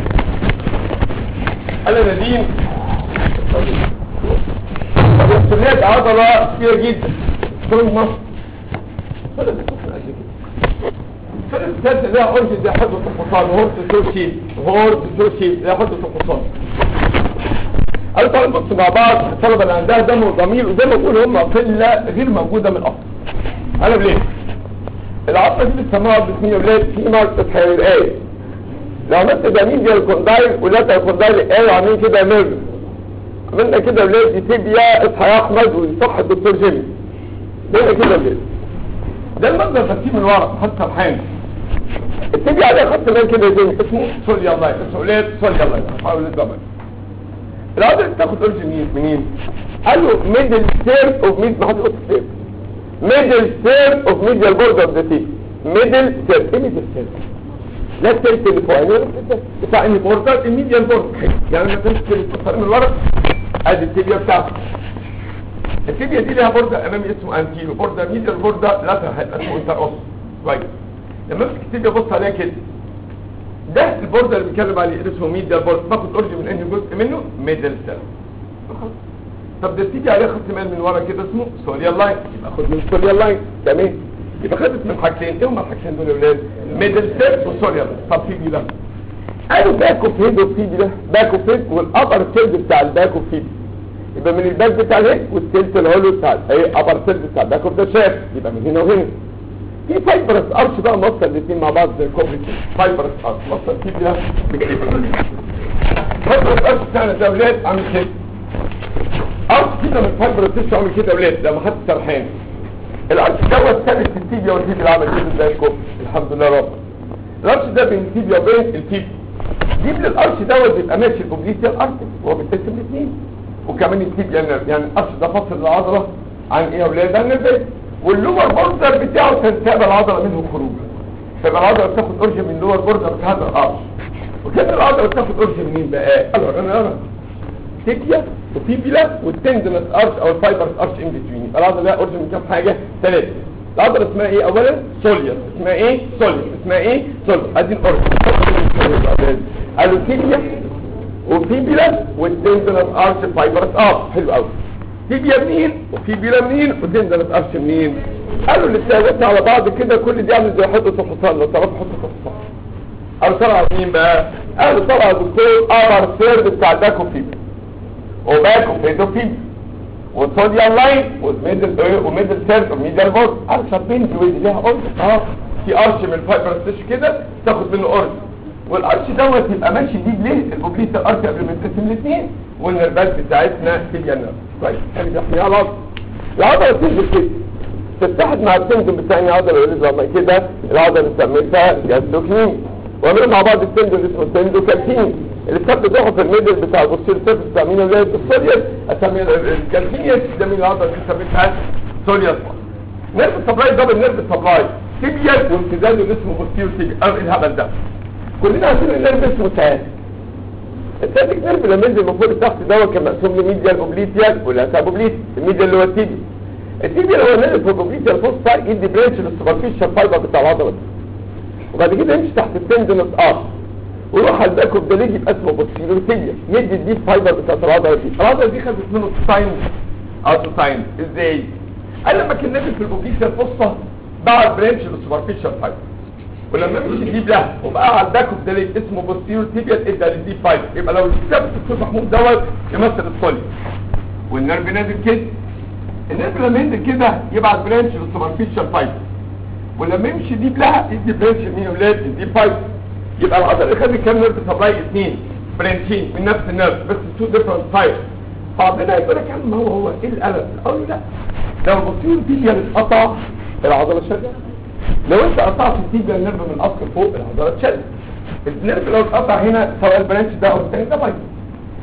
قال نديم الصليات عضلة كبيرة جدا كل مصر فرق الثالثة لها أرض زي حدة الحصان هورت سوشي هورت سوشي زي حدة الحصان قال طبعا بص مع بعض الطلبة اللي عندها دم وضمير وزي ما بقول هم قلة غير موجودة من الأصل أنا ليه؟ العظمة دي بتسموها باسمية ولاد في مركز حيوان لو عملت جميل زي الكوندايل ولا الكوندايل ايه وعاملين كده نيرف عملنا كده ولاد دي تبيا اصحى يا احمد ويصح الدكتور جيمي ده كده ولاد ده المنظر ترتيب من ورا خط سرحان التبيا عليه خط مال كده زي اسمه سوري الله اسمه ولاد سوري الله حاول الزمن العضله بتاخد اورج منين منين قال له ميدل ستير اوف ميد ما حد يقول ستير ميدل ستير اوف ميديال بورد اوف ذا تيب ميدل ستير ايه ميدل ستير لا التلت اللي فوق عينه بتاع ان بوردر الميديال بورد يعني لما تمسك الصفار من ورا ادي التبيا بتاعته التبيا دي ليها بوردر امامي اسمه انتيرو بوردر ميديال بوردر لا هيبقى اسمه انتر اوس كويس لما امسك التبيا بص عليها كده ده البوردر اللي بيتكلم عليه اللي اسمه ميديال بوردر باخد اورج من انهي جزء منه ميدل سيل طب ده تيجي عليه خط مال من ورا كده اسمه سوليال لاين يبقى خد من سوليال لاين تمام يبقى خدت من حاجتين ايه هما الحاجتين دول يا ولاد ميدل سيل وسوليال طب في ده قالوا باك اوف هيد اوف فيدي ده باك اوف هيد والابر سيلز بتاع الباك اوف فيدي يبقى من الباك بتاع الهيد والسيلز الهولو بتاع ايه ابر سيلز بتاع الباك اوف ذا شاف يبقى من هنا وهنا في فايبرس ارش بقى موصل الاثنين مع بعض زي كوبري فايبرس ارش موصل فيه ده فايبرس ارش بتاعنا ده ولاد عامل كده ارش كده من فايبرس ارش عامل كده ولاد ده ما حدش سرحان الارش دوت ثابت في التيبيا والتيبيا عامل كده زي الكوبري الحمد لله رب الارش ده بين التيبيا وبين التيبيا جيب لي الارش دوت بيبقى ماشي كوبليتيال ارتس وهو بيتقسم لاثنين وكمان التيبيا نيرف يعني الارش ده فصل العضله عن ايه يا ولاد عن النيرف واللور بوردر بتاعه تنتاب العضله منه خروجا فيبقى العضله بتاخد اورج من اللور بوردر بتاع هذا الارش وكده العضله بتاخد اورج منين بقى قالوا انا انا تيبيا وفيبيلا والتندنس ارش او الفايبرس ارش ان بتوين العضله لها اورج من كام حاجه ثلاثه العضله اسمها ايه اولا سوليوس اسمها ايه سوليوس اسمها ايه سوليوس ادي الاورج قالوا تيبيا وفيبيلا والتندنس ارش فايبرس ارش حلو قوي تيبيا منين وفيبيلا منين وتندنس ارش منين قالوا الثلاثه على بعض كده كل دي عامل زي حته الحصان لو تعرفوا حته الحصان قالوا طلع مين بقى قالوا طلع دكتور ابر سيرد بتاع داكو فيبيا وباكو فيدو فيبيا والصوديوم لاين وميدل ايه وميدل سيرد وميدل بورد قالوا شابين دي ودي ليها اورج اه في ارش من الفايبر ستيش كده تاخد منه اورج والارش دوت يبقى ماشي دي ليه الاوبليت الارش قبل ما يتقسم الاثنين والنربات بتاعتنا تيجي النرف كويس حلو ده يا العضله العضله تنزل كده تتحد مع التندم بتاعي عضله اللي كده العضله اللي سميتها جاستوكنين وعملوا مع بعض التندم اللي اسمه التندوكالتين اللي كانت بتروح في الميدل بتاع البوستير سيرفس بتاع مين اللي السوريوس اسميه الكالتينيس ده من العضله اللي سميتها سوريوس نيرف سبلاي دبل نيرف سبلاي تيبيال وامتداد اللي اسمه بوستير تيبيال ايه الهبل ده كلنا عارفين النيرف اسمه ساعات السادك نيرف لما ينزل من فوق لتحت دوت كان مقسوم لميديال اوبليتيال ولا اوبليت الميديال اللي هو التيبي التيبي اللي هو نازل في الاوبليتيال فوق سايد يدي برانش للسوبرفيشال فايبر بتاع العضله دي وبعد كده يمشي تحت التندنس ار ويروح على الباك اوف ذا ليج يبقى اسمه بوستيريور تيبيا يدي الديب فايبر بتاعت العضله دي العضله دي خدت منه ساين او ساين ازاي قال لما كان نازل في الاوبليتيال فوسطى بعد برانش للسوبرفيشال فايبر ولما مشي ديب له وبقى على الباك اوف ذا ليج اسمه بوستيريور تيبيا ادى للديب فايبر يبقى لو الكتاب الدكتور محمود دوت يمثل الصلي والنرف نازل كده النرف لما ينزل كده يبعت برانش للسوبرفيشال فايبر ولما يمشي ديب لها يدي برانش مين يا ولاد الديب فايبر يبقى العضله اللي خدت كام نيرف سبلاي اثنين برانشين من نفس النيرف بس تو ديفرنت تايب بعضنا يقول لك يا عم هو هو ايه القلق اقول له لا لو البوستيريور تيبيا اتقطع العضله شدت لو انت قطعت التيبيا النيرف من الاصل فوق العضله اتشدت النيرف لو اتقطع هنا سواء البرانش ده او الثاني ده بايظ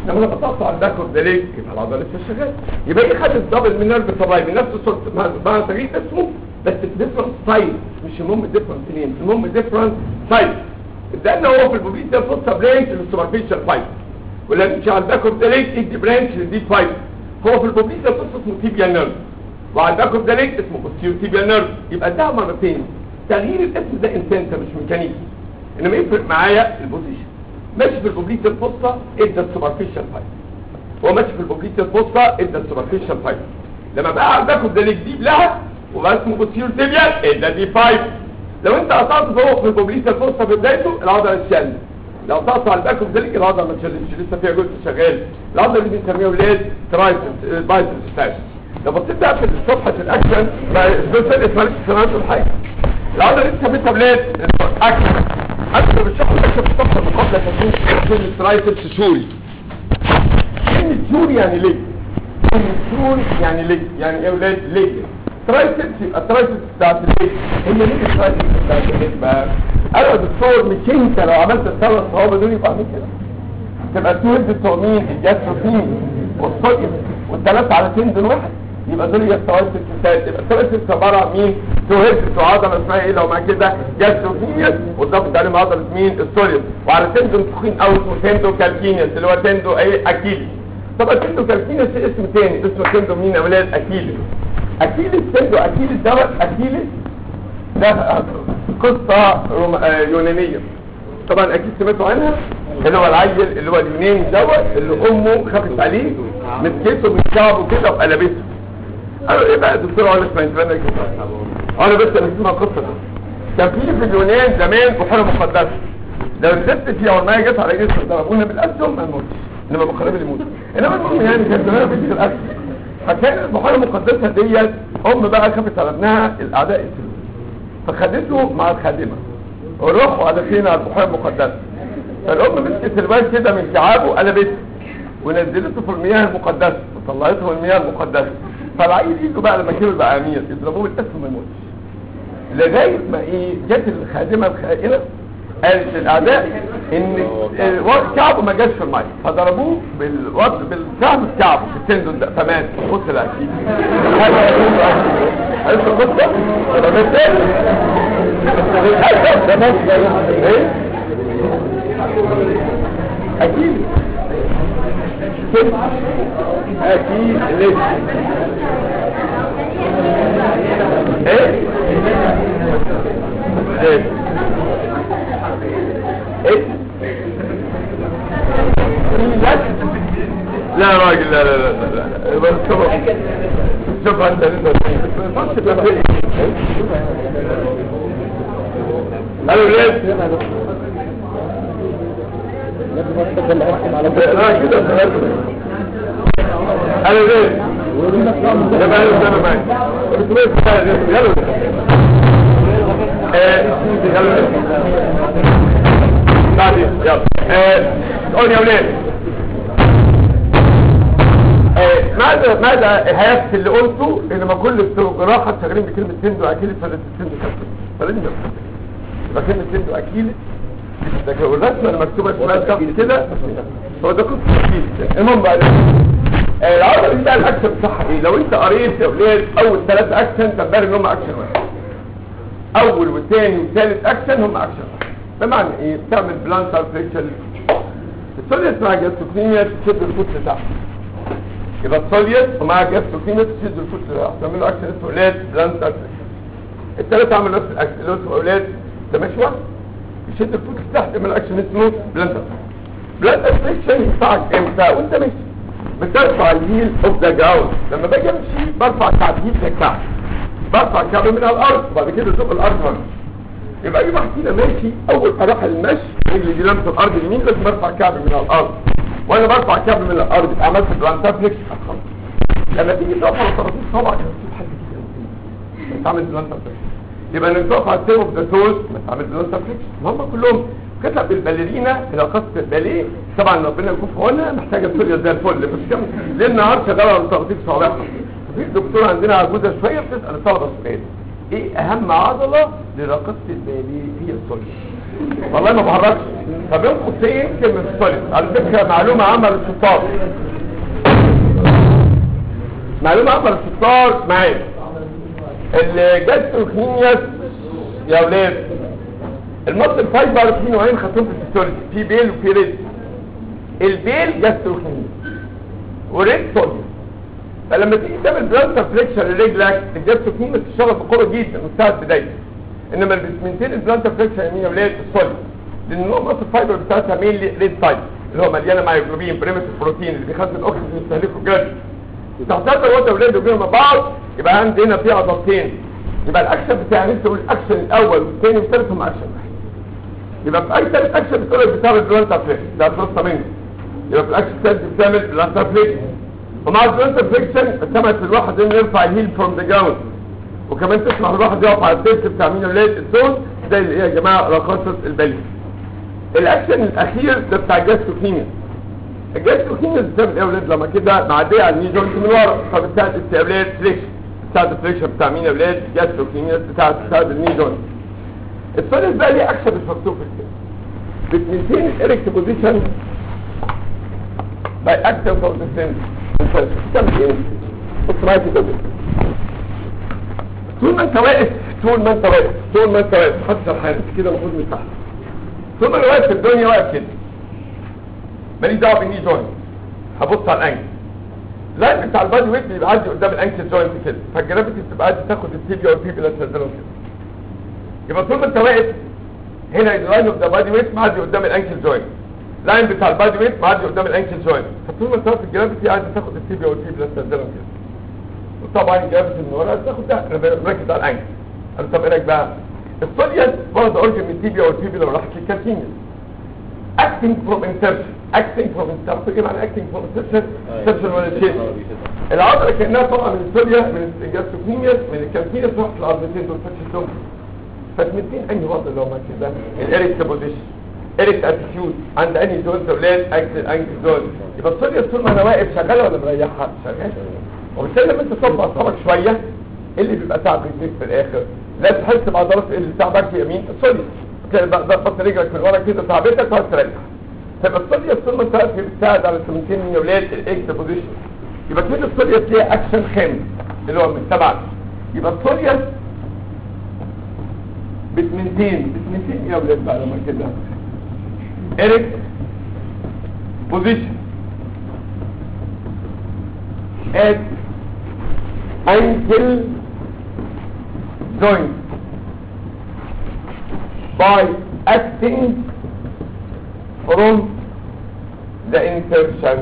لما انا بطلع على الباك اوف ذا ليج يبقى العضله لسه شغاله يبقى ايه خد الدبل من نيرف سبلاي من نفس الصوت مع تغيير اسمه بس ديفرنت سايز مش المهم ديفرنت نيم المهم ديفرنت سايز ادانا هو في البوبيت ده فوستا برانش للسوبرفيشال فايب ولا مش على الباك اوف ذا ليج ادي برانش للديب فايب هو في البوبيت ده فوستا اسمه تيبيال نيرف وعلى الباك اوف ذا ليج اسمه بوستيريو تيبيال نيرف يبقى ده مرتين تغيير الاسم ده انسنتا مش ميكانيكي انما يفرق معايا البوزيشن ماشي في البوبليت الفصة ادى السوبرفيشال فايب هو ماشي في البوبليت الفصة ادى السوبرفيشال فايب لما بقى على باخد ده الجديد لها وبقى اسمه بوستيريو تيبيال ادى دي فايب لو انت قطعت فوق في البوبليت الفصة في بدايته العضله اتشلت لو قطعت على الباك اوف ذلك العضله ما اتشلتش لسه فيها جزء شغال العضله دي بنسميها ولاد ترايسبس بايسبس فاش لو بصيت بقى في صفحه الاكشن سبيشال اسمها لسه الحاجه العضله دي سميتها ولاد اكشن اكتب الشخص اكتب الصفحه المقابله تكون كلمه ترايسبس سوري كلمه سوري يعني ليه كلمه سوري يعني ليه يعني ايه ولاد ليه ترايسبس يبقى الترايسبس بتاعت الليج هي ليه الترايسبس بتاعت الليج بقى انا يا دكتور مش انت لو عملت الثلاث صوابع دول يبقى عامل كده تبقى تو هيد بتوع مين الجاستروفين والصوديوم والثلاثه على تندون واحد يبقى دول هي الترايسبس بتاعت يبقى الترايسبس عباره عن مين تو هيد بتوع عضله اسمها ايه لو مع كده جاستروفين والضغط عليهم عضله مين الصوديوم وعلى تندون تخين قوي اسمه تندو كالكينيس اللي هو تندو ايه اكيلي طبعا تندو كالكينيس اسم تاني اسمه تندو مين يا اولاد اكيلي اكيلس تندو اكيلس دوت اكيلس ده قصة روم... آه يونانية طبعا اكيد سمعتوا عنها اللي هو العيل اللي هو اليوناني دوت اللي امه خافت عليه مسكته من شعبه كده وقلبته قالوا ايه بقى دكتور انا اسمع انت بالك انا بس انا اسمها قصة ده. كان في في اليونان زمان بحيرة مقدسة لو الست فيها والمية جت على جسم ضربونا بالاسهم ما نموتش انما بقرب اللي يموت انما المهم يعني كان زمان في الاسهم فكان البحيرة المقدسة ديت ام بقى خافت على ابنها الاعداء يقتلوه فخدته مع الخادمة وروحوا على فين على البحيرة المقدسة فالام مسكت الواد كده من شعابه قلبته ونزلته في المياه المقدسة وطلعته من المياه المقدسة فالعيل يجوا بقى لما كبر بقى امير يضربوه بالاسم ما يموتش لغاية ما ايه جت الخادمة الخائنة قالت للاعداء ان الواد كعبه ما جاش في الميه فضربوه بالواد بالسهم كعبه في التندون ده فمات قتل اكيد عرفت القصه؟ فمات ايه؟ اكيد اكيد ليه؟ ايه؟ ايه؟ ايه لا يا راجل لا لا لا لا لا بس شوف شوف انت الو ليه لا كده الو ليه يا بقى انا معاك يلا يلا بعدين يلا قول يا ولاد ماذا ماذا هيفت اللي قلته ان ما كل بتوع جراحه شغالين بكلمه سندو اكيد فلازم سندو كابتن فلازم يبقى كلمه سندو اكيد ده كان الرسمه المكتوبه اسمها تحت كده هو ده قصه اكيد المهم بقى العضله دي بقى الاكشن بتاعها ايه لو انت قريت يا ولاد اول ثلاث اكشن تبان ان هم اكشن واحد اول والثاني والثالث اكشن هم اكشن واحد بمعنى ايه بتعمل بلانتر فريكشن السوليت مع جاستوكيميا تشد الفوت لتحت يبقى السوليت ومع جاستوكيميا تشد الفوت لتحت تعملوا اكشن اسمه اولاد بلانتر فريكشن الثلاثه عملوا نفس الاكشن اللي هو اسمه اولاد ده مش واحد يشد الفوت لتحت يعمل اكشن اسمه بلانتر بلانتر فريكشن ينفعك امتى وانت ماشي بترفع الهيل اوف ذا جراوند لما باجي امشي برفع كعب هيل للكعب برفع الكعب من الارض وبعد كده ازق الارض هنا يبقى اي واحد فينا ماشي اول ما راح المشي رجلي دي لمسه الارض اليمين لازم ارفع كعبي من الارض وانا برفع كعبي من الارض يبقى عملت بلانتافليكس لما تيجي تقف على طرفين صبعك هتشوف حد كده تعمل بلانتافليكس يبقى انك تقف على التيب اوف ذا توز ما تعمل بلانتافليكس هم كلهم كتب بالباليرينا في رقصه الباليه طبعا ربنا يكون في عونها محتاجه بسوريا زي الفل بس كم ليل نهار شغاله على ترطيب صوابعها في دكتور عندنا عجوزه شويه بتسال الطلبه سؤال ايه اهم عضله لرقبه البالي هي السوليد والله ما بهرجش فبين قوسين كلمه السوليد على فكره معلومه عامه للشطار معلومه عامه للشطار معايا الجاستروكنيمياس يا اولاد المصل فايبر في نوعين خدتهم في الفسيولوجي في بيل وفي ريد البيل جاستروكنيميا وريد صوديوم فلما تيجي تعمل بلانتر فليكشن لرجلك الجاستروكنيميا بتشتغل بقوه جدا وتساعد بدايتك انما البسمنتين البلانتر فليكشن يا اولاد الصوديوم لان نوع مصل فايبر بتاعتها مينلي ريد تايب اللي هو مليانه مايوجلوبين بريمتيف بروتين اللي بيخزن الاكسجين ويستهلكه جري تحتاج الواد اولاد وبينهم مع بعض يبقى عندنا في عضلتين يبقى الاكشن بتاع نفسه الاكشن الاول والثاني والثالث هم اكشن واحد يبقى في اي ثالث اكشن بتقول لك بتعمل بلانتر فليكشن ده القصه منه يبقى في الاكشن الثالث بتعمل بلانتر فليكشن ومع البلانتر فليكشن سمعت الواحد انه يرفع الهيل فروم ذا جراوند وكمان تسمع الواحد يقف على الديسك بتاع مين ولاد الزون ده اللي ايه يا جماعه رقاصه البلي الاكشن الاخير ده بتاع الجاستروكيميا الجاستروكيميا بتعمل ايه يا ولاد لما كده معديه على الني جوينت من ورا فبتساعد استقبال فليكشن بتاعت الفليكشن بتاع مين يا ولاد الجاستروكيميا بتاعت بتاعت الني جوينت الثالث بقى ليه اكشن مش مكتوب في الكتاب بتمنتين الاريكت بوزيشن باي اكتف فور ذا سين بتعمل ايه بص معايا كده طول ما انت واقف طول ما انت واقف طول ما انت واقف حط الحارس كده المفروض من تحت طول ما انا واقف في الدنيا واقف كده ماليش دعوه بالني جوينت هبص على الانكل اللاين بتاع البادي ويت بيبقى عندي قدام الانكل جوينت كده فالجرافيتي بتبقى عايزه تاخد التيبيا والبيبي تنزلهم كده يبقى طول ما انت واقف هنا اللاين اوف ذا بادي ويت معدي قدام الانكل جوينت اللاين بتاع البادي ويت معدي قدام الانكل جوينت فطول ما انت واقف الجرافيتي عايزه تاخد التيبيا والبيبي تنزلهم كده وطبعا الجرافيتي من ورا تاخد ده انا مركز على الانكل قال طب ايه رايك بقى السوليان برضه اورجن من التيبيا والبيبي لو راحت للكالكينيس acting from insertion acting from insertion ايه معنى acting from insertion insertion ولا شيء العضله كانها طبعا من السوليا من الجاستروكيميا من الكالكينيس راحت للعضلتين دول فتش فتمتين انهي وضع اللي هو ماشي ده الاريكت بوزيشن اريكت اتيتيود عند انهي جوينت اولاد انكل انكل جوينت يبقى السوليا طول ما انا واقف شغاله ولا مريحها شغاله وبالتالي لما انت تصب اصابعك شويه ايه اللي بيبقى تعب رجليك في الاخر لا تحس بعضلات اللي تعبك في يمين السوليا كده ضغط رجلك من ورا كده تعبتك وهتريح تريح تبقى السوليا طول ما انت واقف بتساعد على التمكين من اولاد الاكس بوزيشن يبقى كده السوليا فيها اكشن خامس اللي هو من سبعه يبقى السوليا بتمنتين بتمنتين يا ولاد بقى لما كده اريك بوزيشن at ankle joint by acting from the insertion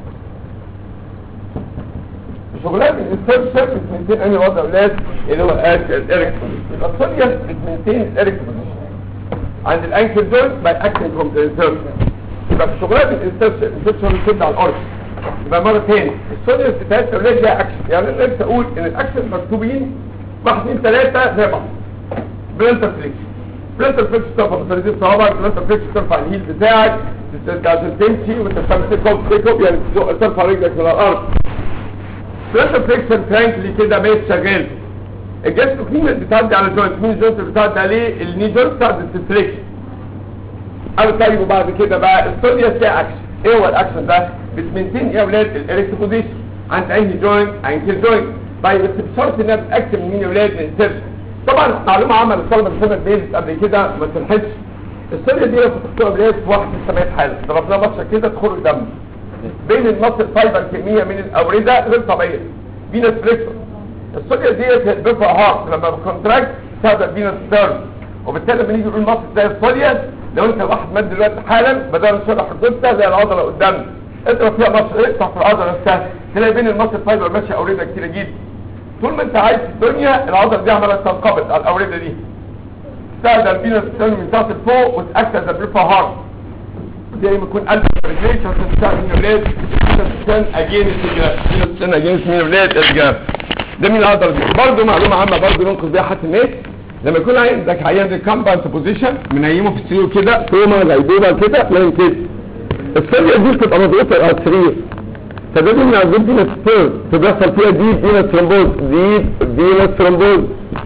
شغلات الانسرشن بتمنتين انهي وضع اولاد اللي هو الاريك يبقى الصوليا بتمنتين الاريك عند الانكل جوينت باي اكتنج فروم ذا انسرشن يبقى في شغلات الانسرشن الانسرشن بتشد على الارض يبقى مره ثاني الصوليا بتاعت اولاد ليها اكشن يعني انا نفسي اقول ان الاكشن مكتوبين واحد اثنين ثلاثه زي بعض بلانتر فليكشن بلانتر فليكشن ترفع مفردين صوابعك بلانتر فليكشن ترفع الهيل بتاعك عشان تمشي وانت بتعمل تيك اوف تيك اوف يعني ترفع رجلك من الارض بلانتر فليكشن فرانكلي كده ماشي شغال الجسم كلين بتعدي على الجوينت مين الجوينت اللي بتعدي عليه الني جوينت بتاعت الفليكشن قالوا طيب وبعد كده بقى السوليا فيها اكشن ايه هو الاكشن ده بتمنتين يا اولاد الاريكت بوزيشن عند اي جوينت انكل جوينت طيب بس بشرط انها بتاكد من مين يا اولاد الانسرشن طبعا معلومه عامه للطلبه اللي سمعت بيزت قبل كده ما تلحقش السوليا دي لو كنت اولاد في واحد في السماء حاله ضربناها ماتشه كده تخرج الدم بين المصل فايبر كميه من الاورده غير طبيعيه فينس فليكسور السوليا ديت بيرفع هارت لما بكونتراكت تبدا فينس ستيرن وبالتالي لما نيجي نقول مصل زي السوليا لو انت واحد مد دلوقتي حالا بدل نشرح الجثه زي العضله قدامنا اضرب فيها مصل افتح في العضله نفسها تلاقي بين المصل فايبر ماشيه اورده كتيره جدا طول ما انت عايش في الدنيا العضله دي عماله تنقبض على الاورده دي تستخدم الفينس ستيرن من تحت لفوق وتاكد زي بيرفع هارت زي ما يكون قلب رجليك عشان تساعد مين ولاد عشان اجين السجاب عشان اجين مين ولاد الجاب ده مين العضله دي برضه معلومه عامه برضه ننقذ بيها حتى الناس لما يكون عندك عيان ريكامبانت بوزيشن منيمه في السرير كده كوما غيبوبه كده نايم كده السرير دي بتبقى مضغوطه على السرير فده دي من عذاب دينا ستير فبيحصل فيها ديب دينا ثرومبوز ديب دينا ثرومبوز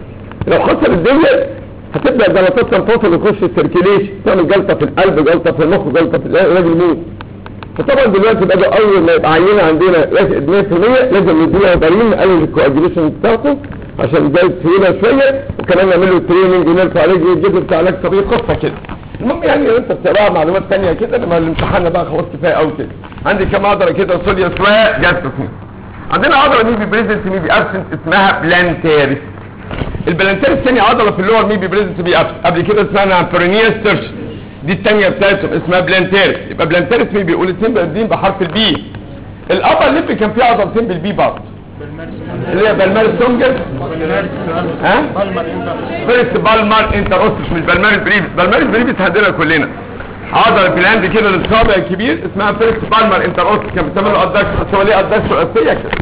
لو حصل الدنيا هتبدا جلطات تنفصل وتخش السيركيليشن تعمل جلطه في القلب جلطه في المخ جلطه في الراجل يموت فطبعا دلوقتي بقى اول ما يبقى عينه عندنا راشد 100% لازم نديله هيبرين نقلل الكواجيليشن بتاعته عشان ده تقيله شويه وكمان نعمل له تريننج ونرفع رجله ويجيب له بتاع علاج طبيعي قصه كده المهم يعني لو انت بتقراها معلومات ثانيه كده لما الامتحان بقى خلاص كفايه قوي كده عندي كام عضله كده سوليا سواء جاستروفين عندنا عضله ميبي بريزنت ميبي ابسنت اسمها بلانتيرس البلانتيرس ثاني عضله في اللور ميبي بريزنت ميبي ابسنت قبل كده اسمها بيرينيال سيرش دي الثانيه بتاعتهم اسمها بلانتيرس يبقى بلانتيرس ميبي يقول الاثنين بادين بحرف البي الابر ليب كان فيه عضلتين بالبي برضه اللي هي بالمار سونجر ها فيرست بالمار انتر اوستش مش بالمار بريفيس بالمار بريفيس عندنا كلنا عضله في الهاند كده للصابع الكبير اسمها فيرست بالمار انتر اوستش كان بيسموه له ادكس بس هو ليه ادكس رئيسيه كده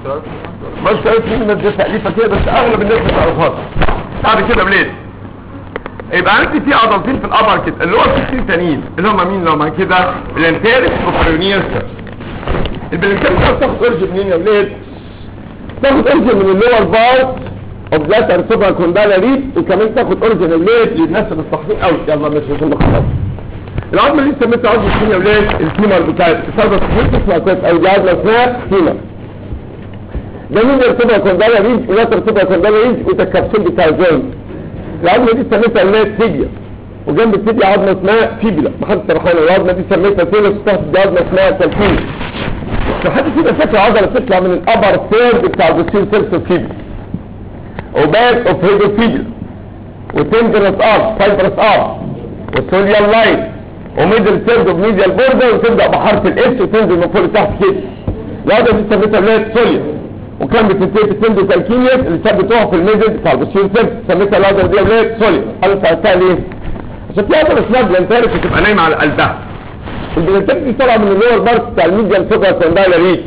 بس عارف مين الناس دي تأليفة كده بس اغلب الناس ما تعرفهاش بعد كده بليد يبقى عندي في عضلتين في القمر كده اللي هو في تانيين اللي هم مين اللي هم كده بلانتيرس وبريونيوس البلانتيرس بتاخد اورج منين يا ولاد تاخد اورج من اللور بارت اوف ذات ارتبا كوندالا ريد وكمان تاخد اورج من الليد للناس المستحقين قوي يلا مش عشان نخلص العظمه اللي سميتها عظمه السين يا ولاد الفيمر بتاعت السبب صحيح اسمها كويس او دي عظمه اسمها فيمر جميل ارتبا كوندالا ريد ولا ارتبا كوندالا ريد وتكبسول بتاع الجوينت العظمه دي سميتها اللي تيبيا وجنب التيبيا عظمه اسمها فيبيلا محدش سرحان العظمه دي سميتها تيلس وتحت دي عظمه اسمها كالفينس لحد كده فاكر عضله تطلع من الابر ثيرد بتاع البوستير سيرس فيبيلا وباك اوف هيدو فيبيلا وتندرس ار فايبرس ار وسوليال لاين وميدل ثيرد اوف ميديال بوردر وتبدا بحرف الاس وتنزل من فوق لتحت كده العضله دي سميتها اللي هي سوليا وكان بتنتهي التندو كالكينيس اللي ثبتوها في الميدل بتاع البوستير سيرس سميتها العضله دي اللي هي سوليا انا سالتها ليه؟ عشان في عضله اسمها بلانتاريس بتبقى نايمه على قلبها البلانتاريس دي طالعه من اللور بارت بتاع الميديال سوبر كوندايلا ريت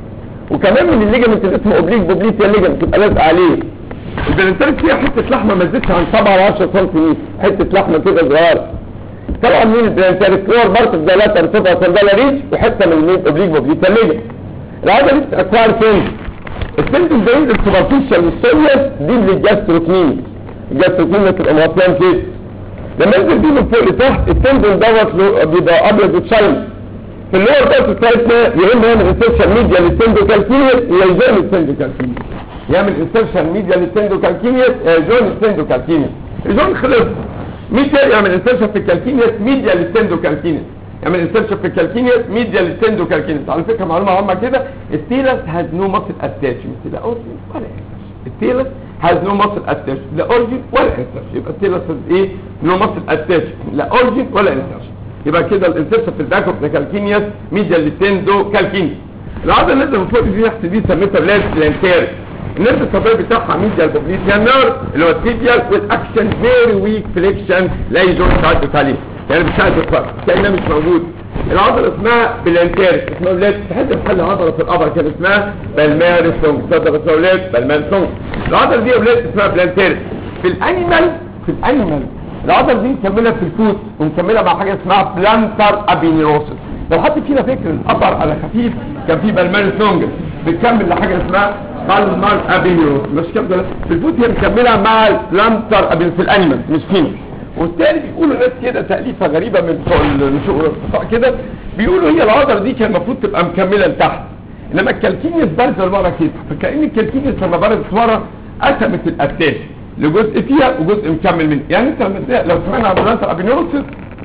وكمان من الليجمنت اللي اسمه اوبليك بوبليتيا ليجمنت تبقى لازقه عليه البلانتاريس فيها حته لحمه ما تزيدش عن 7 ل 10 سم حته لحمه كده صغيره طبعا من البلانتاريس لور بارت ده لا ترتبط كوندايلا ريت وحته من الميد اوبليك بوبليتيا ليجمنت العضله دي بتتكوار فين؟ السنتس ده ينزل سوبرفيشال والسوليوس دي للجاستروكنين الجاستروكنين بتبقى مغطيان كده لما انزل دي من فوق لتحت التندون دوت له- بيبقى ابيض وتشاين في اللور بارت بتاعتنا يا اما يعمل انسرشن ميديا للتندو كالكينيس يا يجون التندو كالكينيس يعمل انسرشن ميديا للتندو كالكينيس يا يجون التندو كالكينيس يجون خلص ميديا يعمل انسرشن في الكالكينيس ميديا للتندو كالكينيس يعمل انسرشن في الكالكينيس ميديا للتندو كالكينيس على فكره معلومه عامه كده التيلس هاز نو ماسل اتاتشمنت لا اورجن ولا التيلس هاز نو ماسل اتاتشمنت لا اورجن ولا انسرشن يبقى التيلس هاز ايه نو ماسل اتاتشمنت لا اورجن ولا انسرشن يبقى كده الانسرشن في الباك اوف ذا كالكينيس ميديا للتندو كالكينيس العضله اللي نازله من فوق دي تحت دي سميتها بلاد بلانتيرس النرد الطبيعي بتاعها ميديال بوبليتيان نيرف اللي هو التيبيال والاكشن فيري ويك فليكشن لا يجوز تعدي عليه يعني بتاعت الفرق كأنها مش موجود العضلة اسمها بلانتيرس اسمها ولاد تحد محل عضلة في القبر كان اسمها بالماري سونج تصدق اسمها ولاد بالماري سونج العضلة دي يا ولاد اسمها بلانتيرس في الانيمال في الانيمال العضلة دي مكملة في الفوت ومكملة مع حاجة اسمها بلانتر ابينيروسس لو حد فينا فاكر القبر على خفيف كان في بالماري سونج بتكمل لحاجة اسمها بالمار ابينيروس مش كده في الفوت هي مكملة مع البلانتر ابين في الانيمال مش فينا والتاني بيقولوا ناس كده تأليفة غريبة من بتوع النشوء والارتفاع كده بيقولوا هي العضلة دي كان المفروض تبقى مكملة لتحت انما الكالكينيس بارزة لورا كده فكأن الكالكينيس لما بارزت ورا قسمت الاتاش لجزء فيها وجزء مكمل منه يعني انت لما تلاقي- لو سمعنا عن بلانتر ابينوروسيس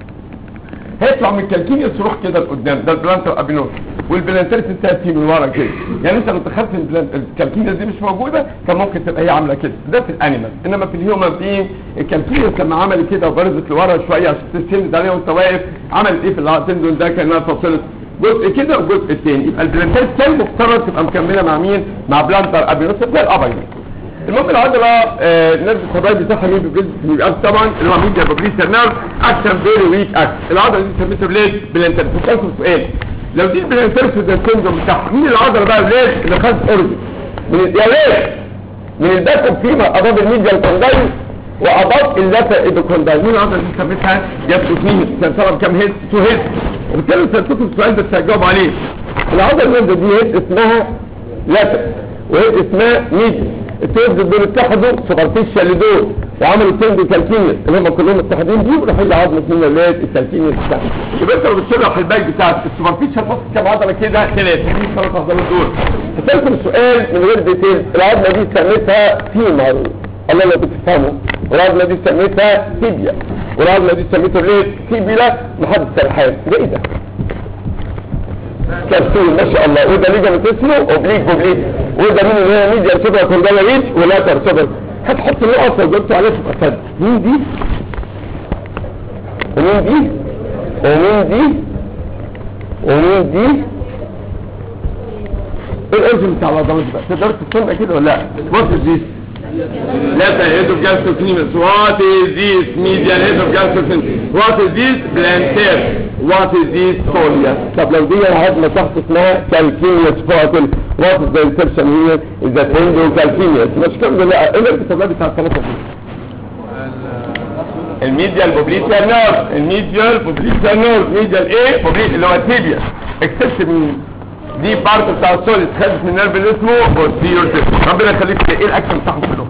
هيطلع من الكالكينيس يروح كده لقدام ده البلانتر ابينوروسيس والبلانترس انتهت فيه من ورا كده يعني انت لو تخيلت ان البلان- الكالكينيس دي مش موجوده كان ممكن تبقى هي عامله كده ده في الانيمال انما في الهيومن بين الكالكينيس لما عملت كده وبرزت لورا شويه عشان تسند عليها وانت واقف عملت ايه في التندون ده كانها فصلت جزء كده وجزء التاني يبقى البلانترس كان مفترض تبقى مكمله مع مين مع بلانتر ابينوروسيس زي الابيض المهم العضله آه، النرف الطبيعي بتاعها مين بيبقى طبعا اللي هو ميديا بابليسيا نيرف اكشن فيري ويك اكشن العضله دي سميتها بليد بلانترس فكرت سؤال لو دي البلانترس ده السندروم بتاعها مين العضله بقى بليد اللي خدت اورجن من يا ليه من الباك فيما اضاف الميديا الكوندايل واضاف اللافا ايبوكوندايل مين العضله دي سميتها جابتوكين كان طلب كام هيد تو هيد وبالتالي سالتكم السؤال ده هتجاوب عليه العضله اللي دي هيد اسمها لافا وهيد اسمها ميديا التوز دول اتحدوا سوبرفيشال دول وعملوا تندو كالكينيس اللي هم كلهم متحدين بيه وراح يجي عظمه مين الاولاد الكالكينيس بتاعهم يبقى انت لو بتشرح الباك بتاعت السوبرفيشال بص كام عضله كده ثلاثه دي ثلاث عضلات دول هسألكم السؤال من غير ديتيل العظمه دي سميتها فيمر الله لو بتفهموا والعظمه دي سميتها تيبيا والعظمه دي سميتها ليه تيبيلا محدد سرحان ده ايه ده كبسول ما شاء الله وده ليجامنت اسمه اوبليك اوبليك وده مين اللي هي ميديا سوبر كوندالا ريتش ولا سوبر هتحط النقط لو جبت عليها تبقى سد مين دي ومين دي ومين دي ومين دي ايه الارجن بتاع العضلات دي بقى تقدر تفهمها كده ولا لا وات از ذيس left head of gastrocnemius. What is this medial head of gastrocnemius? What is this plantar? What is this soleus? طب لو دي العظمة تحت اسمها calcaneus فوق What is the insertion here? Is the tendocalcaneus. مش كم ده لا ايه الارتباط بتاع الثلاثة دي؟ الميديال بوبليتيال نيرف الميديال بوبليتيال نيرف ميديال ايه بوبليتيال اللي هو التيبيا اكسبت من دي بارت بتاع السوليد خدت من النيرف اللي اسمه بوستيريور ربنا يخليك ايه الاكشن بتاعهم كلهم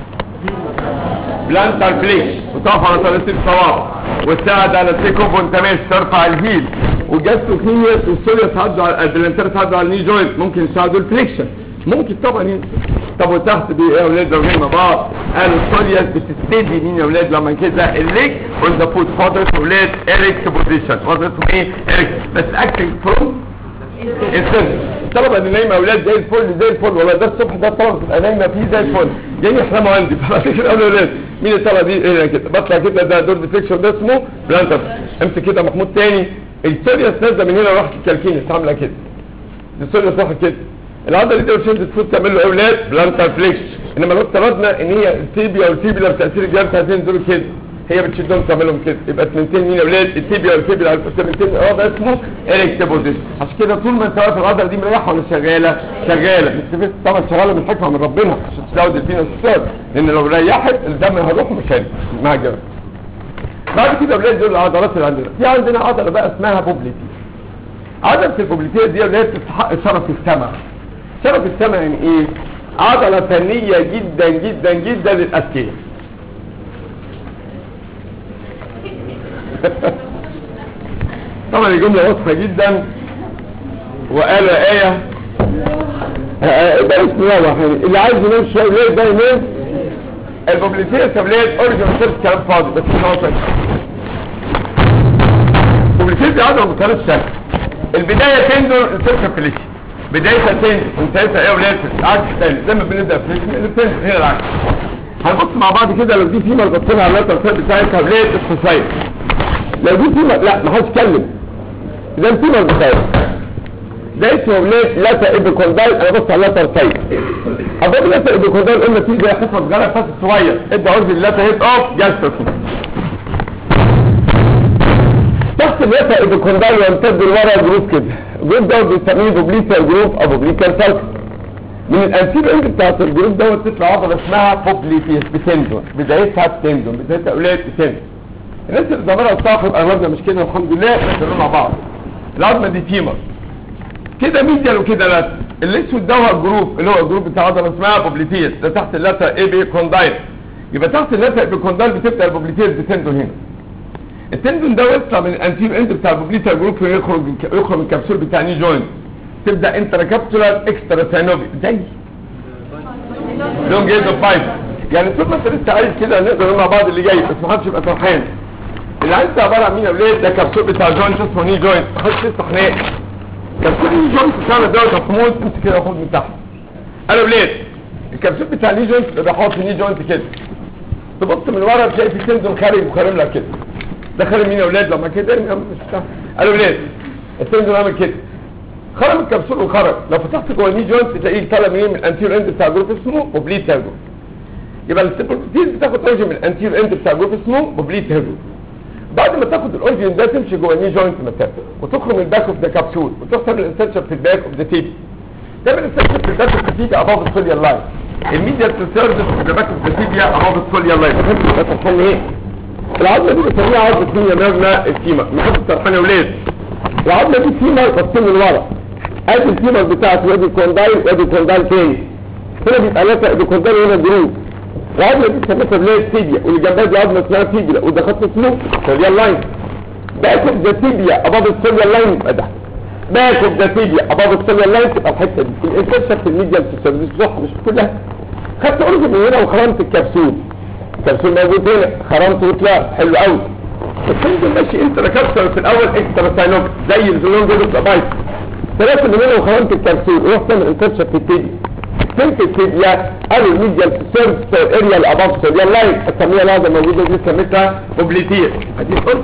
بلانتر فليكس وتقف على طريقة الصواب وتساعد على التيكوب وانت ماشي ترفع الهيل والجاستروكينيوس والسوليوس هادوا على البلانتر هادوا على الني جوينت ممكن يساعدوا الفليكشن ممكن طبعا يعني طب وتحت دي ايه يا اولاد لو جايين مع بعض قالوا السوليوس بتستدي مين يا اولاد لما كده الليج اون ذا فوت فاضل اولاد اريكت بوزيشن وظيفتهم ايه اريكت بس اكتنج فروم السن الطلبه اللي نايمه اولاد زي الفل زي الفل والله ده الصبح ده الطلبه تبقى نايمه فيه زي الفل جايين يحلموا عندي فبعد كده اقول اولاد مين الطلبه دي ايه كده بطلع كده ده دور ديفليكشن ده اسمه بلانتر امسك كده محمود تاني السوريوس نازله من هنا راحت الكالكينيس عامله كده السوريوس راحت كده العضله دي لو شلت تفوت تعمل له اولاد بلانتر فليكس انما لو افترضنا ان هي التيبيا والفيبيلا بتاثير الجهاز بتاعتين دول كده هي بتشدهم تعملهم كده يبقى التنتين مين يا اولاد التيبيا والفيبيلا التنتين اه ده اسمه اريكت بوزيشن عشان كده طول ما انت واقف العضله دي مريحه ولا شغاله شغاله بس طبعا شغاله من حكمه من ربنا عشان تزود الفينس ستار لان لو ريحت الدم هيروح مش هيروح مع الجبل بعد كده اولاد دول العضلات اللي عندنا في عندنا عضله بقى اسمها بوبليتي عضله البوبليتيه دي اللي هي تستحق شرف السمع شرف السمع يعني ايه عضله فنيه جدا جدا جدا للاذكياء طبعا الجملة واضحة جدا وقال آية بلاش نواضح يعني اللي عايز ينام شوية ولاد ده ينام البوبليتية سبلات اوريجن سيرف كلام فاضي بس مش واضح البوبليتية دي عضلة بثلاث شكل البداية تندر السيرف فليش بدايتها تندر وانتهيتها ايه يا ولاد العكس تاني زي ما بنبدأ فليش اللي بتندر هنا العكس هنبص مع بعض كده لو دي فيما بصينا على اللاتر بتاعتها ولاد الخصاير لو دي فيما لا ما حدش يتكلم ده فيما بخير ده اسمه ولاد لاتا ايبيكوندايل انا بص على اللاتر سايد اضرب لاتا ايبيكوندايل قلنا فيه زي حفظ غلط فاس صغير ادي عرض اللاتا هيد اوف جاستروكين تحت اللاتا ايبيكوندايل يمتد لورا جروب كده الجروب ده بنسميه بوبليكال جروب او بوبليكال سالك من الانتير اند بتاعت الجروب دوت تطلع عضله اسمها بوبليتيس بتندون بدايتها بتندون بدايتها اولاد بتندون الناس اللي ضميرها الصافي يبقى اغلبنا مش كده الحمد لله نقدر مع بعض العظمه دي تيمر كده ميديال وكده لات الاسود ده هو الجروب اللي هو الجروب بتاع عضله اسمها بوبليتيس ده تحت اللاتا ايبي كوندايل يبقى تحت اللاتا ايبي كوندايل بتبدا البوبليتيس بتندون هنا التندون ده يطلع من الانتير اند بتاع البوبليتال جروب يخرج يخرج من الكبسول بتاع ني جوينت تبدا انترا كابسولار اكسترا سينوبي زي لون جيد اوف فايف يعني طول ما انت لسه عايز كده نقدر مع بعض اللي جاي بس ما حدش يبقى فرحان اللي عايز ده عباره عن مين يا ولاد ده كبسول بتاع جوينت اسمه ني جوينت ما حدش لسه خناق كبسول ني جوينت بتاعنا دوت محمود امسك كده خد من تحت انا ولاد الكبسول بتاع ني جوينت بيبقى حاطط ني جوينت كده تبص من ورا تلاقي في تندون خارج وخارم لك كده ده خارم مين يا ولاد لما كده مش بتاع انا ولاد التندون عامل كده خرم الكبسول وخرج لو فتحت جوه الني جوينت تلاقيه طالع منين من الانتير اند بتاع جروب اسمه بوبليت هيرجو يبقى السيبروتيز بتاخد اوريجن من الانتير اند بتاع جروب اسمه بوبليت هيرجو بعد ما تاخد الاوريجن ده تمشي جوه الني جوينت مسافه وتخرج من الباك اوف ذا كبسول وتروح تعمل انسرشن في الباك اوف ذا تيبي تعمل انسرشن في الباك اوف ذا تيبي اباف السوليال لاين الميديال سيرفيس في الباك اوف ذا تيبي اباف السوليال لاين فهمت بس الحل ايه العظمه دي بنسميها عظمه مين يا مبنى الفيما نحط السرحان يا ولاد العظمه دي فيما بصين من ورا ادي الفيمر بتاعت وادي كوندايل وادي كوندايل تاني هنا بيبقى لسه ادي كوندايل هنا جروب العظمه دي بتسميها اللي هي التيبيا واللي جنبها دي عظمه اسمها تيبيا وده خط اسمه سيريال لاين باك اوف ذا تيبيا اباف السيريال لاين يبقى ده باك اوف ذا تيبيا اباف السيريال لاين تبقى الحته دي الانفكشن في الميديال سيستم صح مش كلها خدت اورجن من هنا وخرمت الكبسول الكبسول موجود هنا خرمته وطلع حلو قوي السنجل ماشي انت ركبت في الاول اكسترا ساينوك زي الزلون دول بتبقى بايظ ثلاثة من هنا وخرمت الكبسول ورحت تعمل انفكشن في التيبيا سنك التيبيا قالوا الميديال سيرفس اريا الاباف سيريال لاين السميه العضله موجوده دي سميتها اوبليتير ادي قلت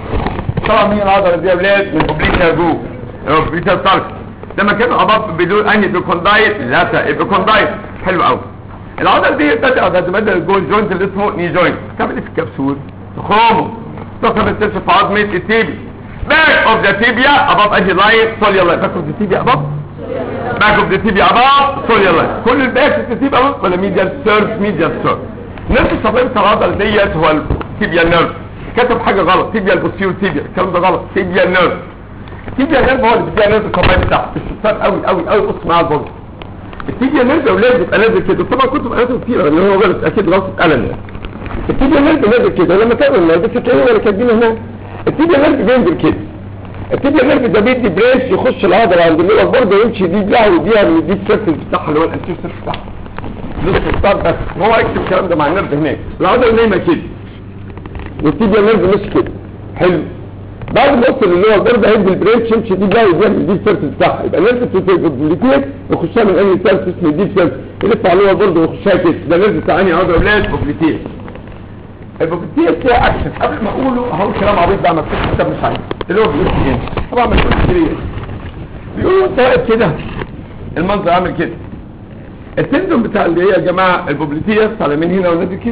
طبعا مين العضله دي يا اولاد من اوبليتير جروب اوبليتير تارك لما كان اباف بدون انهي بيكوندايت لا بيكوندايت حلو قوي العضله دي بتبدا تتبدل الجوين جوينت اللي اسمه ني جوينت تعمل ايه في الكبسول تخرمه تخرم السيرفس في عظمه التيبيا باك اوف ذا تيبيا اباف انهي لاين سوليال لاين باك اوف ذا تيبيا اباف باك اوف ذا تيبيا اباف سوليال لاين كل الباك اوف ذا تيبيا اباف ولا ميديال سيرف ميديال سيرف نفس الصفين بتاع العضله ديت هو التيبيا نيرف كتب حاجه غلط تيبيا البوستيريور تيبيا الكلام ده غلط تيبيا نيرف تيبيا نيرف هو اللي بيديها نيرف الصفين بتاعه الشطار قوي قوي قوي بص معاه البرد التيبيا نيرف يا اولاد بيبقى نازل كده طبعا كنت بقى كتير لان هو غلط اكيد غلطه قلم يعني التيبيا نيرف نازل كده لما تعمل النيرف تلاقيه ولا كاتبينه هنا التيبيا نيرف بينزل كده التيبيا نيرف ده بيدي بريش يخش العضله عند اللور برضه يمشي دي بلاه ويديها ويدي السيرفس بتاعها اللي هو الانتير سيرفس بتاعها نص الستار بس هو يكتب الكلام ده مع النيرف هناك العضله نايمه كده والتيبيا نيرف مش كده حلو بعد ما وصل اللي هو برضه هيدي البريش يمشي دي بلاه ويديها ويدي السيرفس بتاعها يبقى نيرف التيبيا يخشها من اي سيرفس اسمه ديب سيرفس يلف على اللور برضه ويخشها كده ده نيرف بتاع انهي عضله ولاد بوبليتيه البوبليتيه فيها اكشن قبل ما اقوله هقول كلام عبيط بقى مكتوب في كتاب مش عارف اللي هو بيقول ايه طبعا مش كتير بيقولوا انت واقف كده المنظر عامل كده التندون بتاع اللي هي يا جماعه البوبليتيه على من هنا ونازل كده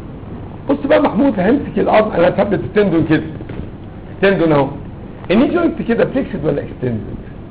بص بقى محمود همسك العظم انا هثبت التندون كده التندون اهو الني جوينت كده فليكسد ولا اكستندد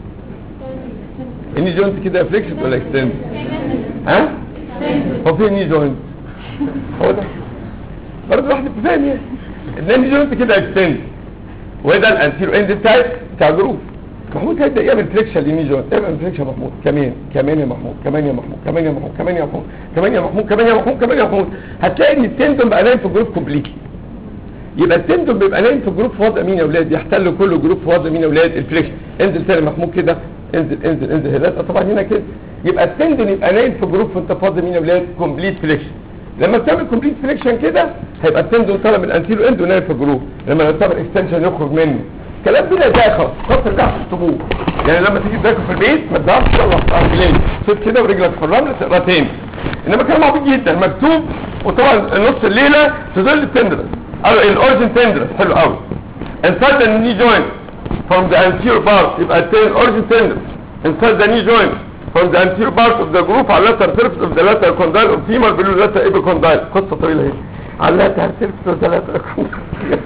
الني جوينت كده فليكسد ولا اكستندد ها هو فين الني جوينت هو ده برضه واحد فاهم يعني الني جوينت كده اكستند وده الانتيرو اند بتاعت بتاع الجروف محمود هيبدا يعمل فليكشن للني جوينت اعمل فليكشن يا محمود كمان كمان يا محمود كمان يا محمود كمان يا محمود كمان يا محمود كمان يا محمود كمان يا محمود كمان يا محمود هتلاقي ان التندون بقى نايم في الجروف كومبليتلي يبقى التندون بيبقى نايم في الجروف في وضع مين يا اولاد يحتل كل جروف في وضع مين يا اولاد الفليكشن انزل تاني محمود كده انزل انزل انزل هنا طبعا هنا كده يبقى التندون يبقى نايم في جروف وانت في وضع مين يا اولاد كومبليت فليكشن لما تعمل كومبليت فليكشن كده هيبقى التندون طالع من الانتيرو اند ونايم في جروف لما لو تعمل اكستنشن يخرج منه كلام بلا داخل خط الجحش الطبوع يعني لما تيجي تذاكر في البيت ما تدعش تطلع في رجلين سيب كده ورجلك في الرمل تقرا تاني انما كلام عبيط جدا مكتوب وطبعا نص الليله تظل التندرس قالوا الاورجن تندرس حلو قوي inside the knee joint from the anterior part يبقى التين origin tendon inside the knee joint from the anterior part of the group على lateral surface of the lateral condyle of femur below lateral epicondyle قصة طويلة اهي على lateral surface of the lateral condyle